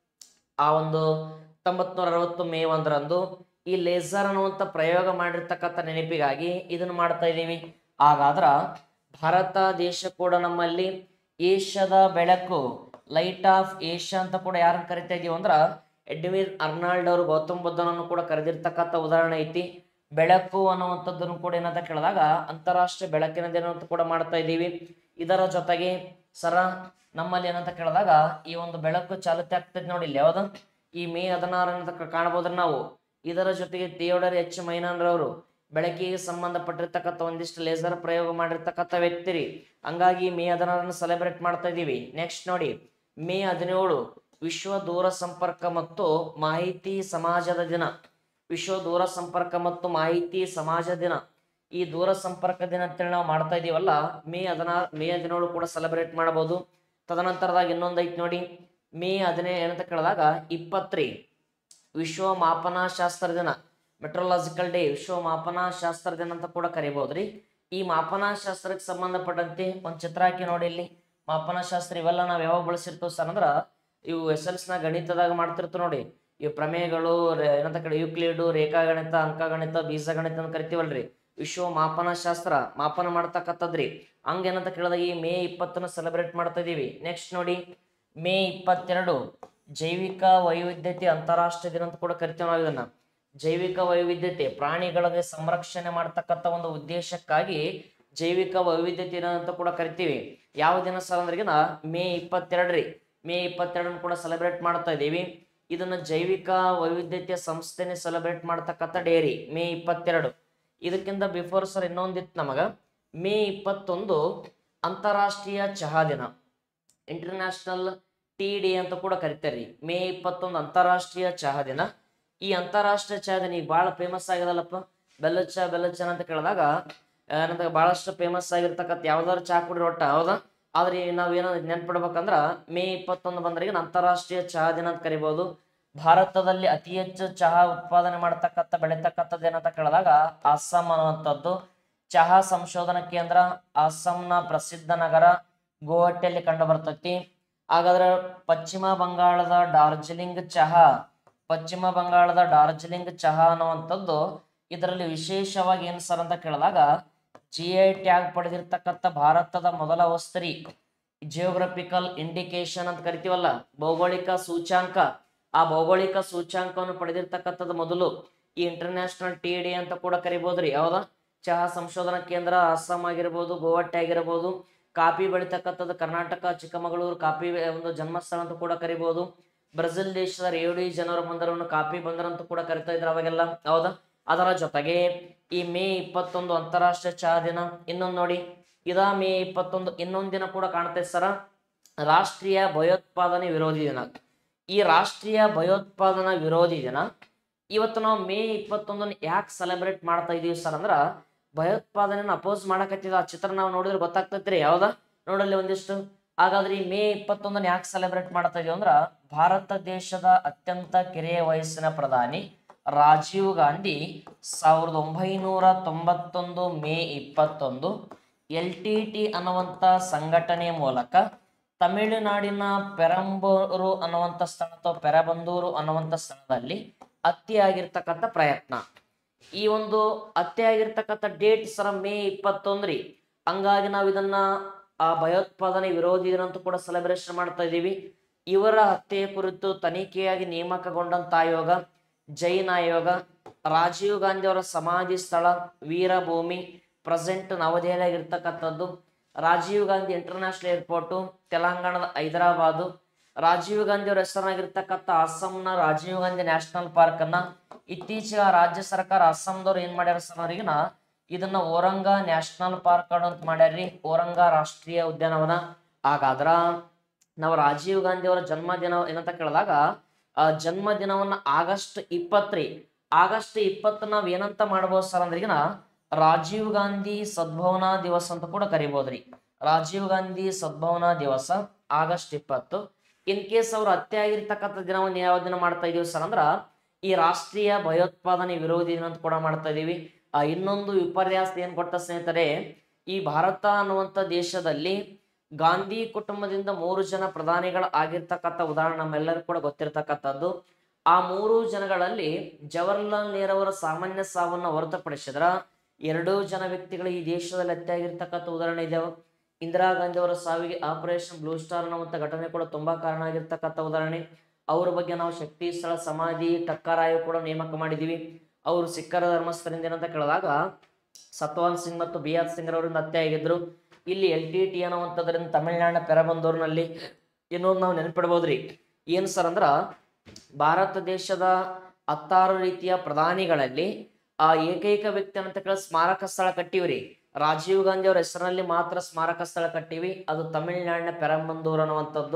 A: ಆ ಒಂದು ಹತ್ತೊಂಬತ್ ನೂರ ಅರವತ್ತು ಮೇ ಒಂದರಂದು ಈ ಲೇಸರ್ ಅನ್ನುವಂಥ ಪ್ರಯೋಗ ಮಾಡಿರ್ತಕ್ಕಂಥ ನೆನಪಿಗಾಗಿ ಇದನ್ನ ಮಾಡ್ತಾ ಇದ್ದೀವಿ ಹಾಗಾದ್ರ ಭಾರತ ದೇಶ ಕೂಡ ನಮ್ಮಲ್ಲಿ ಏಷ್ಯಾದ ಬೆಳಕು ಲೈಟ್ ಆಫ್ ಏಷ್ಯಾ ಅಂತ ಕೂಡ ಯಾರನ್ನ ಕರಿತಾ ಇದೀವಿ ಅಂದ್ರ ಎಡ್ವಿನ್ ಅರ್ನಾಲ್ಡ್ ಅವರು ಗೌತಮ್ ಬುದ್ಧನನ್ನು ಕೂಡ ಕರೆದಿರ್ತಕ್ಕಂಥ ಉದಾಹರಣೆ ಐತಿ ಬೆಳಕು ಅನ್ನುವಂಥದ್ದನ್ನು ಕೂಡ ಏನಂತ ಕೇಳಿದಾಗ ಅಂತಾರಾಷ್ಟ್ರೀಯ ಬೆಳಕಿನ ದಿನ ಅಂತ ಕೂಡ ಮಾಡ್ತಾ ಇದ್ದೀವಿ ಇದರ ಜೊತೆಗೆ ಸರ ನಮ್ಮಲ್ಲಿ ಏನಂತ ಕೇಳಿದಾಗ ಈ ಒಂದು ಬೆಳಕು ಚಾಲತಿ ಆಗ್ತದೆ ನೋಡಿ ಇಲ್ಲಿ ಯಾವ್ದು ಈ ಮೇ ಹದಿನಾರರಂತ ಕಾಣಬಹುದ್ರಿ ನಾವು ಇದರ ಜೊತೆಗೆ ಥಿಯೋಡರ್ ಎಚ್ ಮೈನಾನ್ ರವರು ಬೆಳಕಿಗೆ ಸಂಬಂಧಪಟ್ಟಿರ್ತಕ್ಕಂಥ ಒಂದಿಷ್ಟು ಲೇಸರ್ ಪ್ರಯೋಗ ಮಾಡಿರ್ತಕ್ಕಂಥ ವ್ಯಕ್ತಿ ರೀ ಹಂಗಾಗಿ ಮೇ ಹದಿನಾರನ್ನು ಸೆಲೆಬ್ರೇಟ್ ಮಾಡ್ತಾ ಇದೀವಿ ನೆಕ್ಸ್ಟ್ ನೋಡಿ ಮೇ ಹದಿನೇಳು ವಿಶ್ವ ದೂರ ಸಂಪರ್ಕ ಮತ್ತು ಮಾಹಿತಿ ಸಮಾಜದ ದಿನ ವಿಶ್ವ ದೂರ ಸಂಪರ್ಕ ಮತ್ತು ಮಾಹಿತಿ ಸಮಾಜ ದಿನ ಈ ದೂರ ಸಂಪರ್ಕ ದಿನ ಅಂತೇಳಿ ನಾವು ಮಾಡ್ತಾ ಇದೀವಲ್ಲ ಮೇ ಹದಿನಾರು ಮೇ ಹದಿನೇಳು ಕೂಡ ಸೆಲೆಬ್ರೇಟ್ ಮಾಡಬಹುದು ತದನಂತರದಾಗ ಇನ್ನೊಂದು ಐತಿ ನೋಡಿ ಮೇ ಹದಿನೇಳು ಏನಂತ ಕೇಳಿದಾಗ ಇಪ್ಪತ್ತ್ರಿ ವಿಶ್ವ ಮಾಪನ ಶಾಸ್ತ್ರ ದಿನ ಮೆಟ್ರೋಲಾಜಿಕಲ್ ಡೇ ವಿಶ್ವ ಮಾಪನ ಶಾಸ್ತ್ರ ದಿನ ಅಂತ ಕೂಡ ಕರಿಬಹುದ್ರಿ ಈ ಮಾಪನ ಶಾಸ್ತ್ರಕ್ಕೆ ಸಂಬಂಧಪಟ್ಟಂತೆ ಒಂದು ಚಿತ್ರ ಹಾಕಿ ನೋಡಿ ಇಲ್ಲಿ ಮಾಪನ ಶಾಸ್ತ್ರ ಇವೆಲ್ಲ ನಾವು ಯಾವಾಗ ಬಳಸಿರ್ತೀವಿ ಸರ್ ಅಂದ್ರ ಇವು ಎಸ್ ಎಲ್ಸ್ ನ ಗಣಿತದಾಗ ಮಾಡ್ತಿರ್ತೀವಿ ನೋಡಿ ಇವು ಪ್ರಮೇಯಗಳು ರೇ- ಏನಂತ ಕಡೆ ಯುಕ್ಲಿಡು ರೇಖಾಗಣಿತ ಅಂಕಗಣಿತ ಬೀಜಗಣಿತ ಅಂತ ಕರಿತೀವಲ್ರಿ ವಿಶ್ವ ಮಾಪನ ಶಾಸ್ತ್ರ ಮಾಪನ ಮಾಡ್ತಕ್ಕಂಥದ್ರಿ ಹಂಗೇನಂತ ಕೇಳಿದಾಗ ಈ ಮೇ ಇಪ್ಪತ್ತನ್ನು ಸೆಲೆಬ್ರೇಟ್ ಮಾಡ್ತಾ ಇದೀವಿ ನೆಕ್ಸ್ಟ್ ನೋಡಿ ಮೇ ಇಪ್ಪತ್ತೆರಡು ಜೈವಿಕ ವೈವಿಧ್ಯತೆ ಅಂತಾರಾಷ್ಟ್ರೀಯ ದಿನ ಅಂತ ಕೂಡ ಕರಿತೀವಿ ನಾವು ಇದನ್ನ ಜೈವಿಕ ವೈವಿಧ್ಯತೆ ಪ್ರಾಣಿಗಳಿಗೆ ಸಂರಕ್ಷಣೆ ಮಾಡ್ತಕ್ಕಂಥ ಒಂದು ಉದ್ದೇಶಕ್ಕಾಗಿ ಜೈವಿಕ ವೈವಿಧ್ಯತೆ ದಿನ ಅಂತ ಕೂಡ ಕರಿತೀವಿ ಯಾವ ದಿನ ಸರ್ ಅಂದ್ರಿಗಿನ ಮೇ ಇಪ್ಪತ್ತೆರಡ್ರಿ ಮೇ ಇಪ್ಪತ್ತೆರಡನ್ನು ಕೂಡ ಸೆಲೆಬ್ರೇಟ್ ಮಾಡ್ತಾ ಇದ್ದೀವಿ ಇದನ್ನ ಜೈವಿಕ ವೈವಿಧ್ಯತೆ ಸಂಸ್ಥೆನೆ ಸೆಲೆಬ್ರೇಟ್ ಮಾಡ್ತಕ್ಕಂಥ ಡೇರಿ ಮೇ ಇಪ್ಪತ್ತೆರಡು ಇದಕ್ಕಿಂತ ಬಿಫೋರ್ ಸರ್ ಇನ್ನೊಂದಿತ್ತು ನಮಗ ಮೇ ಇಪ್ಪತ್ತೊಂದು ಅಂತಾರಾಷ್ಟ್ರೀಯ ಚಹಾ ದಿನ ಇಂಟರ್ನ್ಯಾಷನಲ್ ಟೀ ಡೇ ಅಂತ ಕೂಡ ಕರಿತಾರೆ ಮೇ ಇಪ್ಪತ್ತೊಂದು ಅಂತಾರಾಷ್ಟ್ರೀಯ ಚಹಾ ದಿನ ಈ ಅಂತಾರಾಷ್ಟ್ರೀಯ ಚಹಾ ದಿನ ಈಗ ಭಾಳ ಫೇಮಸ್ ಆಗಿದಲ್ಲಪ್ಪ ಬೆಲ್ಲದ ಚಹಾ ಬೆಲ್ಲದ ಚಹಾ ಅಂತ ಕೇಳಿದಾಗ ಏನಂತ ಭಾಳಷ್ಟು ಫೇಮಸ್ ಆಗಿರ್ತಕ್ಕಂಥ ಯಾವ್ದಾದ್ರು ಚಹಾ ಕುಡಿ ಒಟ್ಟ ಹೌದಾ ಆದ್ರೆ ನಾವೇನೋ ನೆನ್ಪಿಡ್ಬೇಕಂದ್ರ ಮೇ ಇಪ್ಪತ್ತೊಂದು ಬಂದ್ರಿಗೆ ಅಂತಾರಾಷ್ಟ್ರೀಯ ಚಹಾ ದಿನ ಅಂತ ಕರಿಬಹುದು ಭಾರತದಲ್ಲಿ ಅತಿ ಹೆಚ್ಚು ಚಹಾ ಉತ್ಪಾದನೆ ಮಾಡ್ತಕ್ಕಂಥ ಬೆಳಿತಕ್ಕಂಥದ್ದು ಏನಂತ ಕೇಳಿದಾಗ ಅಸ್ಸಾಂ ಅನ್ನುವಂಥದ್ದು ಚಹಾ ಸಂಶೋಧನಾ ಕೇಂದ್ರ ಅಸ್ಸಾಂನ ಪ್ರಸಿದ್ಧ ನಗರ ಗುವಾಹಟಿಯಲ್ಲಿ ಕಂಡು ಬರ್ತೈತಿ ಹಾಗಾದ್ರೆ ಪಶ್ಚಿಮ ಬಂಗಾಳದ ಡಾರ್ಜಿಲಿಂಗ್ ಚಹಾ ಪಶ್ಚಿಮ ಬಂಗಾಳದ ಡಾರ್ಜಿಲಿಂಗ್ ಚಹಾ ಅನ್ನುವಂಥದ್ದು ಇದರಲ್ಲಿ ವಿಶೇಷವಾಗಿ ಏನ್ ಸರ್ ಅಂತ ಕೇಳಿದಾಗ ಜಿ ಐ ಟ್ಯಾಗ್ ಪಡೆದಿರ್ತಕ್ಕಂಥ ಭಾರತದ ಮೊದಲ ವಸ್ತುರಿ ಜಿಯೋಗ್ರಫಿಕಲ್ ಇಂಡಿಕೇಶನ್ ಅಂತ ಕರಿತೀವಲ್ಲ ಭೌಗೋಳಿಕ ಸೂಚ್ಯಾಂಕ ಆ ಭೌಗೋಳಿಕ ಸೂಚ್ಯಾಂಕವನ್ನು ಪಡೆದಿರ್ತಕ್ಕಂಥದ್ದು ಮೊದಲು ಈ ಇಂಟರ್ನ್ಯಾಷನಲ್ ಟಿ ಡಿ ಅಂತ ಕೂಡ ಕರಿಬಹುದ್ರಿ ಯಾವ್ದಾ ಚಹಾ ಸಂಶೋಧನಾ ಕೇಂದ್ರ ಅಸ್ಸಾಂ ಆಗಿರ್ಬೋದು ಗುವಾಹಟಿ ಆಗಿರ್ಬೋದು ಕಾಫಿ ಬೆಳಿತಕ್ಕಂಥದ್ದು ಕರ್ನಾಟಕ ಚಿಕ್ಕಮಗಳೂರು ಕಾಫಿ ಒಂದು ಜನ್ಮಸ್ಥಳ ಅಂತ ಕೂಡ ಕರಿಬಹುದು ಬ್ರೆಜಿಲ್ ದೇಶದ ರೇವಡಿ ಜನರ ಬಂದರವನ್ನು ಕಾಫಿ ಬಂದರ ಅಂತ ಕೂಡ ಕರಿತಾ ಇದ್ರು ಅವಾಗೆಲ್ಲ ಹೌದಾ ಅದರ ಜೊತೆಗೆ ಈ ಮೇ ಇಪ್ಪತ್ತೊಂದು ಅಂತಾರಾಷ್ಟ್ರೀಯ ಚಹಾ ದಿನ ಇನ್ನೊಂದು ನೋಡಿ ಇದ ಮೇ ಇಪ್ಪತ್ತೊಂದು ಇನ್ನೊಂದು ದಿನ ಕೂಡ ಕಾಣ್ತೈತೆ ಸರ ರಾಷ್ಟ್ರೀಯ ಭಯೋತ್ಪಾದನೆ ವಿರೋಧಿ ದಿನ ಈ ರಾಷ್ಟ್ರೀಯ ಭಯೋತ್ಪಾದನಾ ವಿರೋಧಿ ದಿನ ಇವತ್ತು ನಾವು ಮೇ ಇಪ್ಪತ್ತೊಂದನ್ನು ಯಾಕೆ ಸೆಲೆಬ್ರೇಟ್ ಮಾಡ್ತಾ ಇದೀವಿ ಸರ್ ಅಂದ್ರ ಭಯೋತ್ಪಾದನೆಯನ್ನು ಅಪೋಸ್ ಮಾಡಕತ್ತಿದ ಆ ಚಿತ್ರ ನಾವು ನೋಡಿದ್ರೆ ಗೊತ್ತಾಗ್ತೈತ್ರಿ ಯಾವ್ದಾ ನೋಡಲ್ಲಿ ಒಂದಿಷ್ಟು ಹಾಗಾದ್ರೆ ಈ ಮೇ ಇಪ್ಪತ್ತೊಂದನ್ನು ಯಾಕೆ ಸೆಲೆಬ್ರೇಟ್ ಮಾಡ್ತಾ ಇದೀವಿ ಅಂದ್ರ ಭಾರತ ದೇಶದ ಅತ್ಯಂತ ಕಿರಿಯ ವಯಸ್ಸಿನ ಪ್ರಧಾನಿ ರಾಜೀವ್ ಗಾಂಧಿ ಸಾವಿರದ ಒಂಬೈನೂರ ತೊಂಬತ್ತೊಂದು ಮೇ ಇಪ್ಪತ್ತೊಂದು ಎಲ್ ಟಿ ಟಿ ಅನ್ನುವಂಥ ಸಂಘಟನೆಯ ಮೂಲಕ ತಮಿಳುನಾಡಿನ ಪೆರಂಬೂರು ಅನ್ನುವಂಥ ಸ್ಥಳ ಅಥವಾ ಪೆರಬಂದೂರು ಅನ್ನುವಂಥ ಸ್ಥಳದಲ್ಲಿ ಹತ್ಯೆಯಾಗಿರ್ತಕ್ಕಂಥ ಪ್ರಯತ್ನ ಈ ಒಂದು ಹತ್ಯೆ ಆಗಿರ್ತಕ್ಕಂಥ ಡೇಟ್ ಸರ ಮೇ ಇಪ್ಪತ್ತೊಂದ್ರಿ ಹಂಗಾಗಿ ನಾವು ಇದನ್ನ ಆ ಭಯೋತ್ಪಾದನೆ ವಿರೋಧಿ ದಿನ ಅಂತ ಕೂಡ ಸೆಲೆಬ್ರೇಷನ್ ಮಾಡ್ತಾ ಇದ್ದೀವಿ ಇವರ ಹತ್ಯೆಯ ಕುರಿತು ತನಿಖೆಯಾಗಿ ನೇಮಕಗೊಂಡಂತ ಆಯೋಗ ಜೈನ್ ಆಯೋಗ ರಾಜೀವ್ ಗಾಂಧಿ ಅವರ ಸಮಾಧಿ ಸ್ಥಳ ವೀರಭೂಮಿ ಪ್ರೆಸೆಂಟ್ ನವದೆಹಲಿಯಾಗಿರ್ತಕ್ಕಂಥದ್ದು ರಾಜೀವ್ ಗಾಂಧಿ ಇಂಟರ್ನ್ಯಾಷನಲ್ ಏರ್ಪೋರ್ಟು ತೆಲಂಗಾಣದ ಹೈದರಾಬಾದು ರಾಜೀವ್ ಗಾಂಧಿ ಅವರ ಹೆಸರನ್ನಾಗಿರ್ತಕ್ಕಂಥ ಅಸ್ಸಾಂನ ರಾಜೀವ್ ಗಾಂಧಿ ನ್ಯಾಷನಲ್ ಪಾರ್ಕ್ ಅನ್ನ ಇತ್ತೀಚೆಗೆ ರಾಜ್ಯ ಸರ್ಕಾರ ಅಸ್ಸಾಂದವ್ರು ಏನ್ ಮಾಡ್ಯಾರ ಸರ್ ಅವ್ರಿಗಿನ ಇದನ್ನ ಓರಂಗ ನ್ಯಾಷನಲ್ ಪಾರ್ಕ್ ಅಂತ ಮಾಡ್ಯಾರ್ರಿ ಓರಂಗ ರಾಷ್ಟ್ರೀಯ ಉದ್ಯಾನವನ ಹಾಗಾದ್ರ ನಾವು ರಾಜೀವ್ ಗಾಂಧಿ ಅವರ ಜನ್ಮದಿನ ಏನಂತ ಕೇಳಿದಾಗ ಆ ಜನ್ಮ ದಿನವನ್ನ ಆಗಸ್ಟ್ ಇಪ್ಪತ್ತ್ರಿ ಆಗಸ್ಟ್ ಇಪ್ಪತ್ತು ನಾವ್ ಏನಂತ ಮಾಡ್ಬೋದು ಸರ್ ಅಂದ್ರಿಗಿನ ರಾಜೀವ್ ಗಾಂಧಿ ಸದ್ಭವನಾ ದಿವಸ ಅಂತ ಕೂಡ ಕರಿಬೋದ್ರಿ ರಾಜೀವ್ ಗಾಂಧಿ ಸದ್ಭವನಾ ದಿವಸ ಆಗಸ್ಟ್ ಇಪ್ಪತ್ತು ಇನ್ ಕೇಸ್ ಅವ್ರು ಹತ್ಯೆ ಆಗಿರ್ತಕ್ಕಂಥ ದಿನವನ್ನು ಯಾವ ದಿನ ಮಾಡ್ತಾ ಇದೀವಿ ಸರ್ ಅಂದ್ರ ಈ ರಾಷ್ಟ್ರೀಯ ಭಯೋತ್ಪಾದನೆ ವಿರೋಧಿ ದಿನ ಅಂತ ಕೂಡ ಮಾಡ್ತಾ ಇದೀವಿ ಆ ಇನ್ನೊಂದು ವಿಪರ್ಯಾಸ ಏನ್ ಕೊಟ್ಟ ಸ್ನೇಹಿತರೆ ಈ ಭಾರತ ಅನ್ನುವಂಥ ದೇಶದಲ್ಲಿ ಗಾಂಧಿ ಕುಟುಂಬದಿಂದ ಮೂರು ಜನ ಪ್ರಧಾನಿಗಳ ಆಗಿರ್ತಕ್ಕಂಥ ಉದಾಹರಣೆ ನಮ್ಮೆಲ್ಲರಿಗೂ ಕೂಡ ಗೊತ್ತಿರ್ತಕ್ಕಂಥದ್ದು ಆ ಮೂರು ಜನಗಳಲ್ಲಿ ಜವಾಹರ್ಲಾಲ್ ನೆಹರು ಅವರ ಸಾಮಾನ್ಯ ಸಾವನ್ನ ಹೊರತುಪಡಿಸಿದ್ರ ಎರಡೂ ಜನ ವ್ಯಕ್ತಿಗಳು ಈ ದೇಶದಲ್ಲಿ ಹತ್ಯೆ ಆಗಿರ್ತಕ್ಕಂಥ ಉದಾಹರಣೆ ಇದಾವೆ ಇಂದಿರಾ ಗಾಂಧಿ ಅವರ ಸಾವಿಗೆ ಆಪರೇಷನ್ ಬ್ಲೂ ಸ್ಟಾರ್ ಅನ್ನುವಂಥ ಘಟನೆ ಕೂಡ ತುಂಬಾ ಕಾರಣ ಆಗಿರ್ತಕ್ಕಂಥ ಉದಾಹರಣೆ ಅವ್ರ ಬಗ್ಗೆ ನಾವು ಶಕ್ತಿ ಸ್ಥಳ ಸಮಾಧಿ ಟಕ್ಕರಾಯ ಕೂಡ ನೇಮಕ ಮಾಡಿದೀವಿ ಅವರು ಸಿಖ್ಖರ ಧರ್ಮಸ್ಥರಿಂದ ಏನಂತ ಕೇಳಿದಾಗ ಸತ್ವಾನ್ ಸಿಂಗ್ ಮತ್ತು ಬಿ ಆರ್ ಸಿಂಗ್ ಅವರಿಂದ ಹತ್ಯೆ ಆಗಿದ್ರು ಇಲ್ಲಿ ಎಲ್ ಟಿ ಟಿ ಅನ್ನುವಂಥದ್ರಿಂದ ತಮಿಳುನಾಡಿನ ಪೆರಬಂದೂರಿನಲ್ಲಿ ಇನ್ನೊಂದು ನಾವು ನೆನಪಿಡ್ಬೋದ್ರಿ ಏನು ಸರ್ ಅಂದ್ರ ಭಾರತ ದೇಶದ ಹತ್ತಾರು ರೀತಿಯ ಪ್ರಧಾನಿಗಳಲ್ಲಿ ಆ ಏಕೈಕ ವ್ಯಕ್ತಿ ಅಂತ ಕೇಳಿ ಸ್ಮಾರಕ ಸ್ಥಳ ಕಟ್ಟಿವ್ರಿ ರಾಜೀವ್ ಗಾಂಧಿ ಅವರ ಹೆಸರಿನಲ್ಲಿ ಮಾತ್ರ ಸ್ಮಾರಕ ಸ್ಥಳ ಕಟ್ಟಿವಿ ಅದು ತಮಿಳುನಾಡಿನ ಪೆರಂಬಂದೂರು ಅನ್ನುವಂಥದ್ದು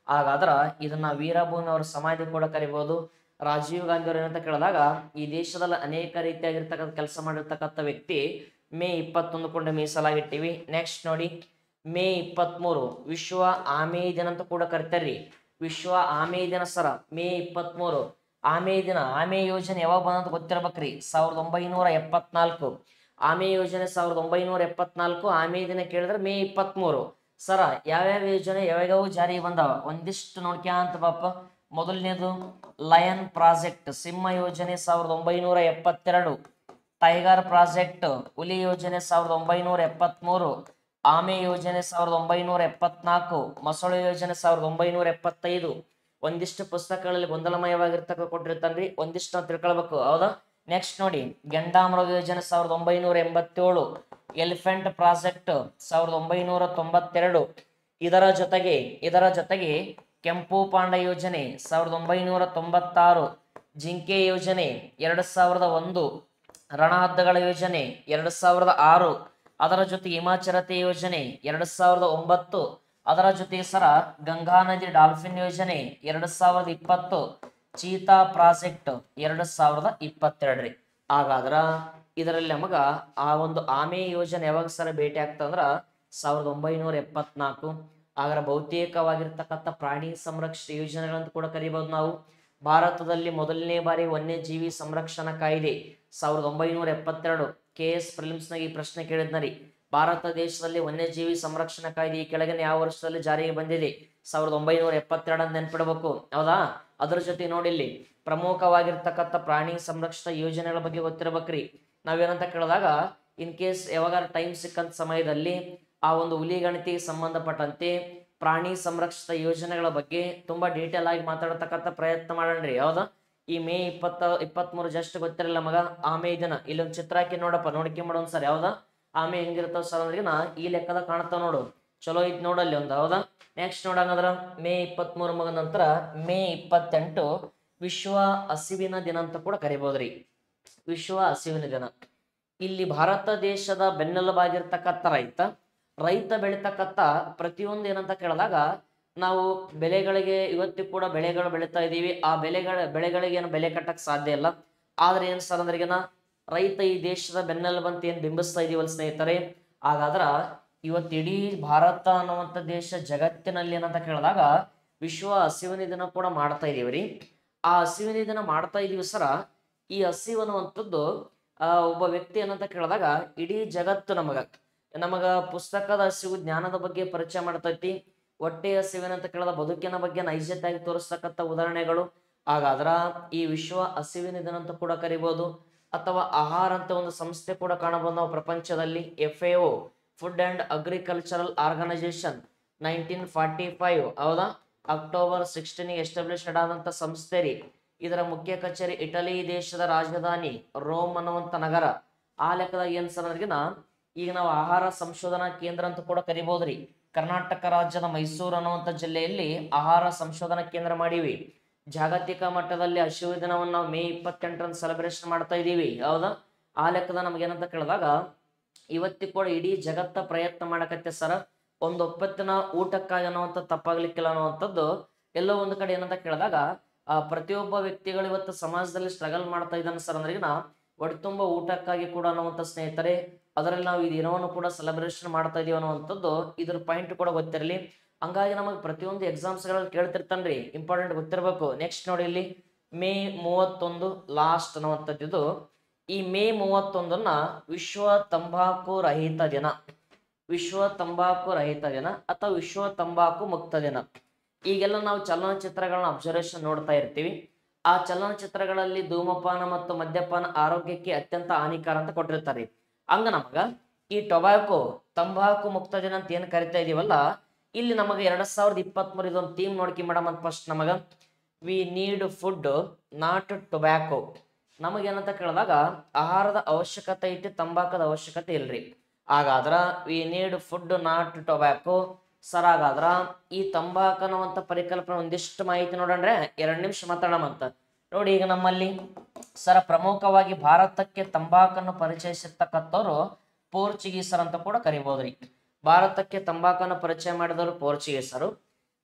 A: ಹಾಗಾದ್ರ ಇದನ್ನ ವೀರಭೂಮಿ ಅವರ ಸಮಾಧಿ ಕೂಡ ಕರಿಬಹುದು ರಾಜೀವ್ ಗಾಂಧಿ ಅವರು ಏನಂತ ಕೇಳಿದಾಗ ಈ ದೇಶದಲ್ಲಿ ಅನೇಕ ರೀತಿಯಾಗಿರ್ತಕ್ಕಂಥ ಕೆಲಸ ಮಾಡಿರ್ತಕ್ಕಂಥ ವ್ಯಕ್ತಿ ಮೇ ಇಪ್ಪತ್ತೊಂದು ಕೊಂಡು ಮೀಸಲಾಗಿಟ್ಟಿವಿ ನೆಕ್ಸ್ಟ್ ನೋಡಿ ಮೇ ಇಪ್ಪತ್ಮೂರು ವಿಶ್ವ ಆಮೆ ದಿನ ಅಂತ ಕೂಡ ಕರಿತಾರ್ರಿ ವಿಶ್ವ ಆಮೆ ದಿನ ಸರ ಮೇ ಇಪ್ಪತ್ಮೂರು ಆಮೆ ದಿನ ಆಮೆ ಯೋಜನೆ ಯಾವಾಗ ಬಂದಂತ ಗೊತ್ತಿರ್ಬೇಕ್ರಿ ಸಾವಿರದ ಒಂಬೈನೂರ ಎಪ್ಪತ್ನಾಲ್ಕು ಆಮೆ ಯೋಜನೆ ಸಾವಿರದ ಒಂಬೈನೂರ ಎಪ್ಪತ್ನಾಲ್ಕು ಆಮೆ ದಿನ ಕೇಳಿದ್ರೆ ಮೇ ಇಪ್ಪತ್ಮೂರು ಸರ ಯಾವ್ಯಾವ ಯೋಜನೆ ಯಾವ್ಯಾವ ಜಾರಿಗೆ ಬಂದಾವ ಒಂದಿಷ್ಟು ನೋಡ್ಕ್ಯಾಂತ ಪಾಪ ಮೊದಲನೇದು ಲಯನ್ ಪ್ರಾಜೆಕ್ಟ್ ಸಿಂಹ ಯೋಜನೆ ಸಾವಿರದ ಒಂಬೈನೂರ ಎಪ್ಪತ್ತೆರಡು ಟೈಗರ್ ಪ್ರಾಜೆಕ್ಟ್ ಹುಲಿ ಯೋಜನೆ ಸಾವಿರದ ಒಂಬೈನೂರ ಎಪ್ಪತ್ಮೂರು ಆಮೆ ಯೋಜನೆ ಸಾವಿರದ ಒಂಬೈನೂರ ಎಪ್ಪತ್ನಾಲ್ಕು ಮೊಸಳೆ ಯೋಜನೆ ಸಾವಿರದ ಒಂಬೈನೂರ ಎಪ್ಪತ್ತೈದು ಒಂದಿಷ್ಟು ಪುಸ್ತಕಗಳಲ್ಲಿ ಗೊಂದಲಮಯವಾಗಿರ್ತಕ್ಕ ಕೊಟ್ಟಿರ್ತಾನ್ರಿ ಒಂದಿಷ್ಟು ನಾವು ತಿಳ್ಕೊಳ್ಬೇಕು ಹೌದಾ ನೆಕ್ಸ್ಟ್ ನೋಡಿ ಗೆಂಡಾಮೃಗ ಯೋಜನೆ ಸಾವಿರದ ಒಂಬೈನೂರ ಎಂಬತ್ತೇಳು ಎಲಿಫೆಂಟ್ ಪ್ರಾಜೆಕ್ಟ್ ಸಾವಿರದ ಒಂಬೈನೂರ ತೊಂಬತ್ತೆರಡು ಇದರ ಜೊತೆಗೆ ಇದರ ಜೊತೆಗೆ ಕೆಂಪು ಪಾಂಡ ಯೋಜನೆ ಸಾವಿರದ ಒಂಬೈನೂರ ತೊಂಬತ್ತಾರು ಜಿಂಕೆ ಯೋಜನೆ ಎರಡು ಸಾವಿರದ ಒಂದು ರಣಹದ್ದಗಳ ಯೋಜನೆ ಎರಡು ಸಾವಿರದ ಆರು ಅದರ ಜೊತೆಗೆ ಹಿಮಾಚರತೆ ಯೋಜನೆ ಎರಡು ಸಾವಿರದ ಒಂಬತ್ತು ಅದರ ಜೊತೆಗೆ ಸರ ಗಂಗಾ ನದಿ ಡಾಲ್ಫಿನ್ ಯೋಜನೆ ಎರಡು ಸಾವಿರದ ಇಪ್ಪತ್ತು ಚೀತಾ ಪ್ರಾಜೆಕ್ಟ್ ಎರಡು ಸಾವಿರದ ಇಪ್ಪತ್ತೆರಡ್ರಿ ಹಾಗಾದ್ರ ಇದರಲ್ಲಿ ನಮಗ ಆ ಒಂದು ಆಮೆ ಯೋಜನೆ ಯಾವಾಗ ಸರ ಭೇಟಿ ಆಗ್ತಂದ್ರ ಸಾವಿರದ ಒಂಬೈನೂರ ಎಪ್ಪತ್ನಾಲ್ಕು ಹಾಗಾದ್ರೆ ಬಹುತೇಕವಾಗಿರ್ತಕ್ಕಂಥ ಪ್ರಾಣಿ ಸಂರಕ್ಷಣೆ ಯೋಜನೆಗಳಂತ ಕೂಡ ಕರಿಬಹುದು ನಾವು ಭಾರತದಲ್ಲಿ ಮೊದಲನೇ ಬಾರಿ ವನ್ಯಜೀವಿ ಸಂರಕ್ಷಣಾ ಕಾಯ್ದೆ ಸಾವಿರದ ಒಂಬೈನೂರ ಎಪ್ಪತ್ತೆರಡು ಕೆ ಎಸ್ ಪ್ರಿಲಿಮ್ಸ್ನಾಗ ಈ ಪ್ರಶ್ನೆ ಕೇಳಿದ್ನರಿ ಭಾರತ ದೇಶದಲ್ಲಿ ವನ್ಯಜೀವಿ ಸಂರಕ್ಷಣಾ ಕಾಯ್ದೆ ಈ ಕೆಳಗಿನ ಯಾವ ವರ್ಷದಲ್ಲಿ ಜಾರಿಗೆ ಬಂದಿದೆ ಸಾವಿರದ ಒಂಬೈನೂರ ಎಪ್ಪತ್ತೆರಡು ಅಂತ ನೆನ್ಪಿಡ್ಬೇಕು ಹೌದಾ ಅದ್ರ ಜೊತೆ ನೋಡಿಲ್ಲಿ ಪ್ರಮುಖವಾಗಿರ್ತಕ್ಕಂಥ ಪ್ರಾಣಿ ಸಂರಕ್ಷಣಾ ಯೋಜನೆಗಳ ಬಗ್ಗೆ ಗೊತ್ತಿರ್ಬೇಕ್ರಿ ನಾವೇನಂತ ಕೇಳಿದಾಗ ಇನ್ ಕೇಸ್ ಯಾವಾಗ ಟೈಮ್ ಸಿಕ್ಕಂತ ಸಮಯದಲ್ಲಿ ಆ ಒಂದು ಹುಲಿ ಗಣತಿಗೆ ಸಂಬಂಧಪಟ್ಟಂತೆ ಪ್ರಾಣಿ ಸಂರಕ್ಷಿತ ಯೋಜನೆಗಳ ಬಗ್ಗೆ ತುಂಬಾ ಡೀಟೇಲ್ ಆಗಿ ಮಾತಾಡತಕ್ಕಂಥ ಪ್ರಯತ್ನ ಮಾಡೋಣ್ರಿ ಹೌದಾ ಈ ಮೇ ಇಪ್ಪತ್ತ ಇಪ್ಪತ್ಮೂರು ಜಸ್ಟ್ ಗೊತ್ತಿರಲ್ಲ ಮಗ ಆಮೆ ಇದನ್ನ ಇಲ್ಲೊಂದು ಚಿತ್ರ ಹಾಕಿ ನೋಡಪ್ಪ ನೋಡ್ಕೆ ಮಾಡೋನ್ ಸರ್ ಯಾವ್ದಾ ಆಮೆ ಹೆಂಗಿರ್ತಾವ ಸರ್ ಅಂದ್ರೆ ನಾ ಈ ಲೆಕ್ಕದ ಕಾಣ್ತಾವ ನೋಡು ಚಲೋ ಐತ್ ನೋಡಲ್ಲಿ ಒಂದು ಹೌದಾ ನೆಕ್ಸ್ಟ್ ನೋಡಂಗದ್ರ ಮೇ ಇಪ್ಪತ್ಮೂರು ಮಗ ನಂತರ ಮೇ ಇಪ್ಪತ್ತೆಂಟು ವಿಶ್ವ ಹಸಿವಿನ ದಿನ ಅಂತ ಕೂಡ ಕರಿಬಹುದ್ರಿ ವಿಶ್ವ ಹಸಿವಿನ ದಿನ ಇಲ್ಲಿ ಭಾರತ ದೇಶದ ಬೆನ್ನೆಲುಬಾಗಿರ್ತಕ್ಕಂಥ ರೈತ ರೈತ ಬೆಳಿತಕ್ಕಂಥ ಪ್ರತಿಯೊಂದು ಏನಂತ ಕೇಳಿದಾಗ ನಾವು ಬೆಳೆಗಳಿಗೆ ಇವತ್ತಿಗೂ ಕೂಡ ಬೆಳೆಗಳು ಬೆಳೀತಾ ಇದೀವಿ ಆ ಬೆಳೆಗಳ ಬೆಳೆಗಳಿಗೆ ಏನು ಬೆಲೆ ಕಟ್ಟಕ್ ಸಾಧ್ಯ ಇಲ್ಲ ಆದ್ರೆ ಏನ್ ಸರ್ ಅಂದ್ರಿಗೆನ ರೈತ ಈ ದೇಶದ ಬೆನ್ನೆಲುಬಂತ ಏನ್ ಬಿಂಬಿಸ್ತಾ ಇದೀವಲ್ಲ ಸ್ನೇಹಿತರೆ ಹಾಗಾದ್ರ ಇವತ್ತು ಇಡೀ ಭಾರತ ಅನ್ನುವಂಥ ದೇಶ ಜಗತ್ತಿನಲ್ಲಿ ಏನಂತ ಕೇಳಿದಾಗ ವಿಶ್ವ ಹಸಿವಿನ ದಿನ ಕೂಡ ಮಾಡ್ತಾ ಇದೀವಿ ರೀ ಆ ಹಸಿವಿನ ದಿನ ಮಾಡ್ತಾ ಇದೀವಿ ಸರ ಈ ಹಸಿವು ಅನ್ನುವಂಥದ್ದು ಆ ಒಬ್ಬ ವ್ಯಕ್ತಿ ಏನಂತ ಕೇಳಿದಾಗ ಇಡೀ ಜಗತ್ತು ನಮಗ ನಮಗ ಪುಸ್ತಕದ ಹಸಿವು ಜ್ಞಾನದ ಬಗ್ಗೆ ಪರಿಚಯ ಮಾಡ್ತೈತಿ ಹೊಟ್ಟೆ ಹಸಿವಿನಂತ ಕೇಳಿದ ಬದುಕಿನ ಬಗ್ಗೆ ನೈಜತೆಯಾಗಿ ತೋರಿಸ್ತಕ್ಕಂಥ ಉದಾಹರಣೆಗಳು ಹಾಗಾದ್ರ ಈ ವಿಶ್ವ ಹಸಿವಿನ ದಿನ ಅಂತ ಕೂಡ ಕರಿಬಹುದು ಅಥವಾ ಆಹಾರ ಅಂತ ಒಂದು ಸಂಸ್ಥೆ ಕೂಡ ಕಾಣಬಹುದು ನಾವು ಪ್ರಪಂಚದಲ್ಲಿ F A food and agricultural organisation nineteen forty five ಹೌದಾ ಅಕ್ಟೋಬರ್ ಸಿಕ್ಸ್ಟೀನ್ ಎಸ್ಟಾಬ್ಲಿಷ್ಡ್ ಆದಂತ ಸಂಸ್ಥೆ ರೀ ಇದರ ಮುಖ್ಯ ಕಚೇರಿ ಇಟಲಿ ದೇಶದ ರಾಜಧಾನಿ ರೋಮ್ ಅನ್ನುವಂತ ನಗರ ಆ ಲೆಕ್ಕದಾಗ ಏನ್ ಸರ್ ಅಂದ್ರಿಗಿನ ಈಗ ನಾವು ಆಹಾರ ಸಂಶೋಧನಾ ಕೇಂದ್ರ ಅಂತ ಕೂಡ ಕರಿಬಹುದ್ರಿ ಕರ್ನಾಟಕ ರಾಜ್ಯದ ಮೈಸೂರು ಅನ್ನುವಂಥ ಜಿಲ್ಲೆಯಲ್ಲಿ ಆಹಾರ ಸಂಶೋಧನಾ ಕೇಂದ್ರ ಮಾಡೀವಿ ಜಾಗತಿಕ ಮಟ್ಟದಲ್ಲಿ ಹಸಿವು ದಿನವನ್ನು ನಾವು ಮೇ ಇಪ್ಪತ್ತೆಂಟರಂದು ಸೆಲೆಬ್ರೇಷನ್ ಮಾಡ್ತಾ ಇದ್ದೀವಿ ಹೌದಾ ಆ ಲೆಕ್ಕದ ನಮಗೇನಂತ ಕೇಳಿದಾಗ ಇವತ್ತಿಗೆ ಕೂಡ ಇಡೀ ಜಗತ್ತ ಪ್ರಯತ್ನ ಮಾಡಕತ್ತೆ ಸರ್ ಒಂದು ಒಪ್ಪತ್ತಿನ ಊಟಕ್ಕಾಗಿ ಅನ್ನುವಂಥ ತಪ್ಪಾಗ್ಲಿಕ್ಕಿಲ್ಲ ಅನ್ನುವಂಥದ್ದು ಎಲ್ಲೋ ಒಂದು ಕಡೆ ಏನಂತ ಕೇಳಿದಾಗ ಆ ಪ್ರತಿಯೊಬ್ಬ ವ್ಯಕ್ತಿಗಳು ಇವತ್ತು ಸಮಾಜದಲ್ಲಿ ಸ್ಟ್ರಗಲ್ ಮಾಡ್ತಾ ಇದ್ದಾನೆ ಸರ್ ಅಂದ್ರಿಗಿನ ಒಟ್ಟು ತುಂಬ ಊಟಕ್ಕಾಗಿ ಕೂಡ ಅನ್ನುವಂಥ ಸ್ನೇಹಿತರೆ ಅದರಲ್ಲಿ ನಾವು ಈ ದಿನವನ್ನು ಕೂಡ ಸೆಲೆಬ್ರೇಷನ್ ಮಾಡ್ತಾ ಇದೀವಿ ಅನ್ನುವಂಥದ್ದು ಇದ್ರ ಪಾಯಿಂಟ್ ಕೂಡ ಗೊತ್ತಿರಲಿ ಹಂಗಾಗಿ ನಮಗೆ ಪ್ರತಿಯೊಂದು ಎಕ್ಸಾಮ್ಸ್ಗಳಲ್ಲಿ ಕೇಳ್ತಿರ್ತಾನ್ರಿ ಇಂಪಾರ್ಟೆಂಟ್ ಗೊತ್ತಿರಬೇಕು ನೆಕ್ಸ್ಟ್ ನೋಡಿ ಇಲ್ಲಿ ಮೇ ಮೂವತ್ತೊಂದು ಲಾಸ್ಟ್ ಅನ್ನುವಂಥದ್ದು ಇದು ಈ ಮೇ ಮೂವತ್ತೊಂದನ್ನ ವಿಶ್ವ ತಂಬಾಕು ರಹಿತ ದಿನ ವಿಶ್ವ ತಂಬಾಕು ರಹಿತ ದಿನ ಅಥವಾ ವಿಶ್ವ ತಂಬಾಕು ಮುಕ್ತ ದಿನ ಈಗೆಲ್ಲ ನಾವು ಚಲನಚಿತ್ರಗಳನ್ನ ಅಬ್ಸರ್ವೇಷನ್ ನೋಡ್ತಾ ಇರ್ತೀವಿ ಆ ಚಲನಚಿತ್ರಗಳಲ್ಲಿ ಧೂಮಪಾನ ಮತ್ತು ಮದ್ಯಪಾನ ಆರೋಗ್ಯಕ್ಕೆ ಅತ್ಯಂತ ಹಾನಿಕಾರ ಅಂತ ಕೊಟ್ಟಿರ್ತಾರೆ ಹಂಗ ನಮಗ ಈ ಟೊಬ್ಯಾಕೋ ತಂಬಾಕು ಮುಕ್ತ ದಿನ ಅಂತ ಏನ್ ಕರಿತಾ ಇದೀವಲ್ಲ ಇಲ್ಲಿ ನಮಗ ಎರಡ್ ಸಾವಿರದ ಇಪ್ಪತ್ಮೂರು ಇದೊಂದು ಥೀಮ್ ನೋಡ್ಕಿ ಮೇಡಮ್ ಅಂತ ಫಸ್ಟ್ ನಮಗ we need food not tobacco ನಮಗೇನಂತ ಕೇಳಿದಾಗ ಆಹಾರದ ಅವಶ್ಯಕತೆ ಐತಿ ತಂಬಾಕದ ಅವಶ್ಯಕತೆ ಇಲ್ರಿ ಹಾಗಾದ್ರ we need food not tobacco sir ಹಾಗಾದ್ರ ಈ ತಂಬಾಕು ಅನ್ನುವಂಥ ಪರಿಕಲ್ಪನೆ ಒಂದಿಷ್ಟು ಮಾಹಿತಿ ನೋಡಂದ್ರೆ ಎರಡು ನಿಮಿಷ ಮಾತಾಡೋಣಂತ ನೋಡಿ ಈಗ ನಮ್ಮಲ್ಲಿ ಸರ ಪ್ರಮುಖವಾಗಿ ಭಾರತಕ್ಕೆ ತಂಬಾಕನ್ನು ಪರಿಚಯಿಸಿರ್ತಕ್ಕಂಥವ್ರು ಪೋರ್ಚುಗೀಸರು ಅಂತ ಕೂಡ ಕರಿಬಹುದ್ರಿ ಭಾರತಕ್ಕೆ ತಂಬಾಕನ್ನು ಪರಿಚಯ ಮಾಡಿದವರು ಪೋರ್ಚುಗೀಸರು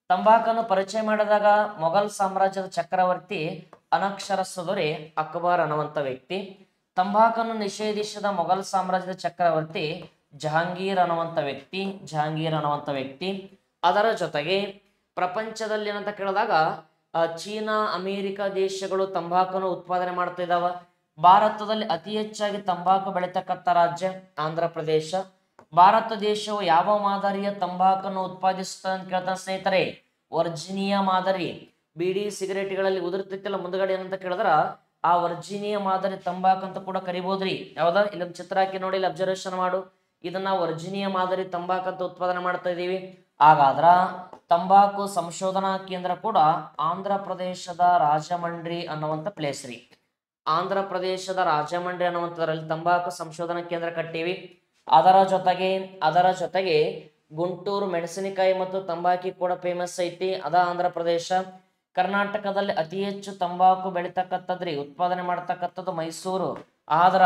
A: ತಂಬಾಕನ್ನು ಪರಿಚಯ ಮಾಡಿದಾಗ ಮೊಘಲ್ ಸಾಮ್ರಾಜ್ಯದ ಚಕ್ರವರ್ತಿ ಅನಕ್ಷರಸ್ಥ ದೊರೆ ಅಕ್ಬರ್ ಅನ್ನುವಂಥ ವ್ಯಕ್ತಿ ತಂಬಾಕನ್ನು ನಿಷೇಧಿಸಿದ ಮೊಘಲ್ ಸಾಮ್ರಾಜ್ಯದ ಚಕ್ರವರ್ತಿ ಜಹಾಂಗೀರ್ ಅನ್ನುವಂಥ ವ್ಯಕ್ತಿ ಜಹಾಂಗೀರ್ ಅನ್ನುವಂಥ ವ್ಯಕ್ತಿ ಅದರ ಜೊತೆಗೆ ಪ್ರಪಂಚದಲ್ಲಿ ಏನಂತ ಕೇಳಿದಾಗ ಆ, ಚೀನಾ ಅಮೇರಿಕ ದೇಶಗಳು ತಂಬಾಕನ್ನು ಉತ್ಪಾದನೆ ಮಾಡ್ತಾ ಇದಾವ ಭಾರತದಲ್ಲಿ ಅತಿ ಹೆಚ್ಚಾಗಿ ತಂಬಾಕು ಬೆಳೀತಕ್ಕಂಥ ರಾಜ್ಯ ಆಂಧ್ರ ಪ್ರದೇಶ ಭಾರತ ದೇಶವು ಯಾವ ಮಾದರಿಯ ತಂಬಾಕನ್ನು ಉತ್ಪಾದಿಸುತ್ತದೆ ಅಂತ ಕೇಳ್ತಾನೆ ಸ್ನೇಹಿತರೆ ವರ್ಜಿನಿಯಾ ಮಾದರಿ ಬೀಡಿ ಸಿಗರೇಟ್ಗಳಲ್ಲಿ ಉದುರ್ತೈತಿಲ್ಲ ಮುಂದ್ಗಡೆ ಏನಂತ ಕೇಳಿದ್ರ ಆ ವರ್ಜಿನಿಯಾ ಮಾದರಿ ತಂಬಾಕು ಅಂತ ಕೂಡ ಕರಿಬೋದ್ರಿ ಯಾವ್ದ ಇಲ್ಲೊಂದು ಚಿತ್ರ ಹಾಕಿ ನೋಡಿ ಇಲ್ಲಿ ಅಬ್ಸರ್ವೇಷನ್ ಮಾಡು ಇದನ್ನ ವರ್ಜಿನಿಯಾ ಮಾದರಿ ತಂಬಾಕು ಅಂತ ಉತ್ಪಾದನೆ ಮಾಡ್ತಾ ಇದೀವಿ ಹಾಗಾದ್ರ ತಂಬಾಕು ಸಂಶೋಧನಾ ಕೇಂದ್ರ ಕೂಡ ಆಂಧ್ರ ಪ್ರದೇಶದ ರಾಜಮಂಡ್ರಿ ಅನ್ನುವಂಥ ಪ್ಲೇಸ್ ರೀ ಆಂಧ್ರ ಪ್ರದೇಶದ ರಾಜಮಂಡ್ರಿ ಅನ್ನುವಂಥದ್ರಲ್ಲಿ ತಂಬಾಕು ಸಂಶೋಧನಾ ಕೇಂದ್ರ ಕಟ್ಟೀವಿ ಅದರ ಜೊತೆಗೆ ಅದರ ಜೊತೆಗೆ ಗುಂಟೂರು ಮೆಣಸಿನಕಾಯಿ ಮತ್ತು ತಂಬಾಕಿ ಕೂಡ ಫೇಮಸ್ ಐತಿ ಅದ ಆಂಧ್ರ ಪ್ರದೇಶ ಕರ್ನಾಟಕದಲ್ಲಿ ಅತಿ ಹೆಚ್ಚು ತಂಬಾಕು ಬೆಳಿತಕ್ಕಂಥದ್ರಿ ಉತ್ಪಾದನೆ ಮಾಡ್ತಕ್ಕಂಥದ್ದು ಮೈಸೂರು ಆದ್ರ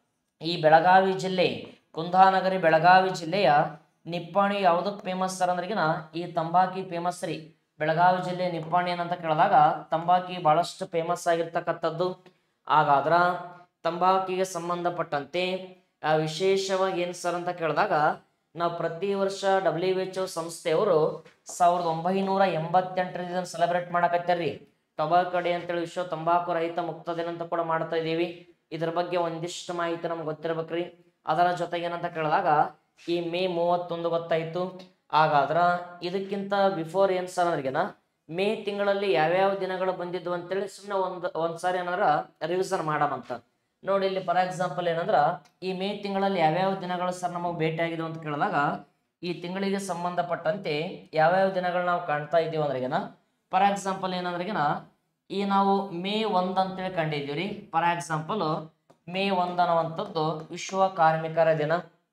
A: ಈ ಬೆಳಗಾವಿ ಜಿಲ್ಲೆ ಕುಂದಾನಗರಿ ಬೆಳಗಾವಿ ಜಿಲ್ಲೆಯ ನಿಪ್ಪಾಣಿ ಯಾವುದಕ್ಕೆ ಫೇಮಸ್ ಸರ್ ಅಂದ್ರಿಗಿನ ಈ ತಂಬಾಕಿ ಫೇಮಸ್ ರೀ ಬೆಳಗಾವಿ ಜಿಲ್ಲೆ ನಿಪ್ಪಾಣಿ ಏನಂತ ಕೇಳಿದಾಗ ತಂಬಾಕಿ ಬಹಳಷ್ಟು ಫೇಮಸ್ ಆಗಿರ್ತಕ್ಕಂಥದ್ದು ಹಾಗಾದ್ರ ತಂಬಾಕಿಗೆ ಸಂಬಂಧಪಟ್ಟಂತೆ ಆ, ವಿಶೇಷವಾಗಿ ಏನು ಸರ್ ಅಂತ ಕೇಳಿದಾಗ ನಾವು ಪ್ರತಿ ವರ್ಷ ಡಬ್ಲ್ಯೂ ಎಚ್ ಸಂಸ್ಥೆಯವರು ಸಾವಿರದ ಒಂಬೈನೂರ ಎಂಬತ್ತೆಂಟರಿಂದ ಇದನ್ನು ಸೆಲೆಬ್ರೇಟ್ ಮಾಡಕತ್ತಾರ್ರಿ ಟೊಬಾಕೋ ಡೇ ಅಂತೇಳಿ ವಿಶ್ವ ತಂಬಾಕು ರಹಿತ ಮುಕ್ತ ದಿನ ಅಂತ ಕೂಡ ಮಾಡ್ತಾ ಇದೀವಿ ಇದ್ರ ಬಗ್ಗೆ ಒಂದಿಷ್ಟು ಮಾಹಿತಿ ನಮ್ಗೆ ಗೊತ್ತಿರ್ಬೇಕ್ರಿ ಅದರ ಜೊತೆಗೆ ಏನಂತ ಕೇಳಿದಾಗ ಈ ಮೇ ಮೂವತ್ತೊಂದು ಗೊತ್ತಾಯ್ತು ಹಾಗಾದ್ರ ಇದಕ್ಕಿಂತ ಬಿಫೋರ್ ಏನ್ ಸರ್ ಅಂದ್ರಿಗೆನ ಮೇ ತಿಂಗಳಲ್ಲಿ ಯಾವ್ಯಾವ ದಿನಗಳು ಬಂದಿದ್ವು ಅಂತೇಳಿ ಸುಮ್ಮನೆ ಒಂದು ಒಂದ್ಸಾರಿ ಏನಾದ್ರ ರಿವಿಸನ್ ಮಾಡಮಂತ ನೋಡಿ ಇಲ್ಲಿ ಫಾರ್ ಎಕ್ಸಾಂಪಲ್ ಏನಂದ್ರ ಈ ಮೇ ತಿಂಗಳಲ್ಲಿ ಯಾವ್ಯಾವ ದಿನಗಳು ಸರ್ ನಮಗೆ ಭೇಟಿ ಆಗಿದ್ವು ಅಂತ ಕೇಳಿದಾಗ ಈ ತಿಂಗಳಿಗೆ ಸಂಬಂಧಪಟ್ಟಂತೆ ಯಾವ್ಯಾವ ದಿನಗಳು ನಾವು ಕಾಣ್ತಾ ಇದ್ದೀವಿ ಅಂದ್ರಿಗೆನ ಫಾರ್ ಎಕ್ಸಾಂಪಲ್ ಏನಂದ್ರಿಗೆನ ಈ ನಾವು ಮೇ ಒಂದ್ ಅಂತೇಳಿ ಕಂಡಿದ್ದೀವಿ ರೀ ಫಾರ್ ಎಕ್ಸಾಂಪಲ್ ಮೇ ಒಂದ್ ಅನ್ನುವಂಥದ್ದು ವಿಶ್ವ ಕಾರ್ಮಿಕರ ದಿನ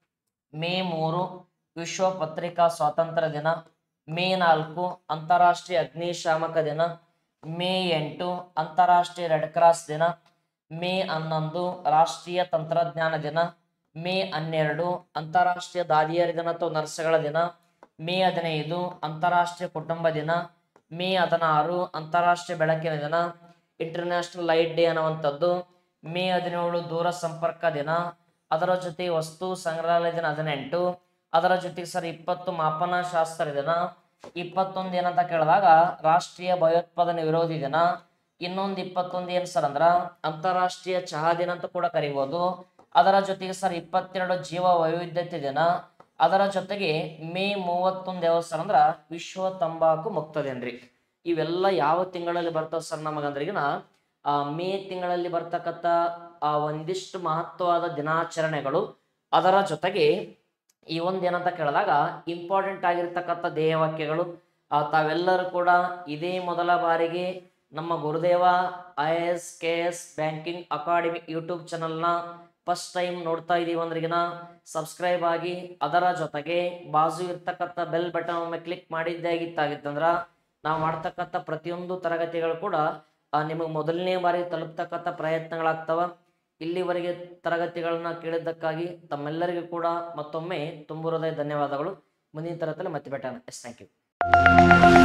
A: ಮೇ ಮೂರು ವಿಶ್ವ ಪತ್ರಿಕಾ ಸ್ವಾತಂತ್ರ್ಯ ದಿನ ಮೇ ನಾಲ್ಕು ಅಂತಾರಾಷ್ಟ್ರೀಯ ಅಗ್ನಿಶಾಮಕ ದಿನ ಮೇ ಎಂಟು ಅಂತಾರಾಷ್ಟ್ರೀಯ ರೆಡ್ ಕ್ರಾಸ್ ದಿನ ಮೇ ಹನ್ನೊಂದು ರಾಷ್ಟ್ರೀಯ ತಂತ್ರಜ್ಞಾನ ದಿನ ಮೇ ಹನ್ನೆರಡು ಅಂತಾರಾಷ್ಟ್ರೀಯ ದಾದಿಯರ ದಿನ ಅಥವಾ ನರ್ಸ್ಗಳ ದಿನ ಮೇ ಹದಿನೈದು ಅಂತಾರಾಷ್ಟ್ರೀಯ ಕುಟುಂಬ ದಿನ ಮೇ ಹದಿನಾರು ಅಂತಾರಾಷ್ಟ್ರೀಯ ಬೆಳಕಿನ ದಿನ ಇಂಟರ್ನ್ಯಾಷನಲ್ ಲೈಟ್ ಡೇ ಅನ್ನುವಂಥದ್ದು ಮೇ ಹದಿನೇಳು ದೂರ ಸಂಪರ್ಕ ದಿನ ಅದರ ಜೊತೆ ವಸ್ತು ಸಂಗ್ರಹಾಲಯ ದಿನ ಹದಿನೆಂಟು ಅದರ ಜೊತೆಗೆ ಸರ್ ಇಪ್ಪತ್ತು ಮಾಪನ ಶಾಸ್ತ್ರ ದಿನ ಇಪ್ಪತ್ತೊಂದು ಏನಂತ ಕೇಳಿದಾಗ ರಾಷ್ಟ್ರೀಯ ಭಯೋತ್ಪಾದನೆ ವಿರೋಧಿ ದಿನ ಇನ್ನೊಂದು ಇಪ್ಪತ್ತೊಂದು ಏನು ಸರ್ ಅಂದ್ರ ಅಂತಾರಾಷ್ಟ್ರೀಯ ಚಹಾ ದಿನ ಅಂತ ಕೂಡ ಕರಿಬೋದು ಅದರ ಜೊತೆಗೆ ಸರ್ ಇಪ್ಪತ್ತೆರಡು ಜೀವ ವೈವಿಧ್ಯತೆ ದಿನ ಅದರ ಜೊತೆಗೆ ಮೇ ಮೂವತ್ತೊಂದು ಯಾವ ಸರ್ ಅಂದ್ರ ವಿಶ್ವ ತಂಬಾಕು ಮುಕ್ತ ದಿನ ರೀ ಇವೆಲ್ಲ ಯಾವ ತಿಂಗಳಲ್ಲಿ ಬರ್ತಾವ ಸರ್ ನಮಗಂದ್ರಿಗಿನ ಆ ಮೇ ತಿಂಗಳಲ್ಲಿ ಬರ್ತಕ್ಕಂಥ ಆ ಒಂದಿಷ್ಟು ಮಹತ್ವವಾದ ದಿನಾಚರಣೆಗಳು ಅದರ ಜೊತೆಗೆ ಈ ಒಂದು ಏನಂತ ಕೇಳಿದಾಗ ಇಂಪಾರ್ಟೆಂಟ್ ಆಗಿರ್ತಕ್ಕಂಥ ಧ್ಯೇಯವಾಕ್ಯಗಳು ಆ, ತಾವೆಲ್ಲರೂ ಕೂಡ ಇದೇ ಮೊದಲ ಬಾರಿಗೆ ನಮ್ಮ Gurudeva I S K S banking academy YouTube ಚಾನಲ್ನ ಫಸ್ಟ್ ಟೈಮ್ ನೋಡ್ತಾ ಇದೀವಿ ಅಂದ್ರಿಗಿನ ಸಬ್ಸ್ಕ್ರೈಬ್ ಆಗಿ ಅದರ ಜೊತೆಗೆ ಬಾಜು ಇರ್ತಕ್ಕಂಥ ಬೆಲ್ ಬಟನ್ ಒಮ್ಮೆ ಕ್ಲಿಕ್ ಮಾಡಿದ್ದೇ ಆಗಿತ್ತಾಗಿತ್ತಂದ್ರ ನಾವು ಮಾಡ್ತಕ್ಕಂಥ ಪ್ರತಿಯೊಂದು ತರಗತಿಗಳು ಕೂಡ ನಿಮಗೆ ಮೊದಲನೇ ಬಾರಿ ತಲುಪ್ತಕ್ಕಂಥ ಪ್ರಯತ್ನಗಳಾಗ್ತವ ಇಲ್ಲಿವರೆಗೆ ತರಗತಿಗಳನ್ನ ಕೇಳಿದ್ದಕ್ಕಾಗಿ ತಮ್ಮೆಲ್ಲರಿಗೂ ಕೂಡ ಮತ್ತೊಮ್ಮೆ ತುಂಬು ಹೃದಯ ಧನ್ಯವಾದಗಳು ಮುಂದಿನ ತರಗತಿಯಲ್ಲಿ ಮತ್ತೆ ಭೇಟ ಎಸ್ ಥ್ಯಾಂಕ್ ಯು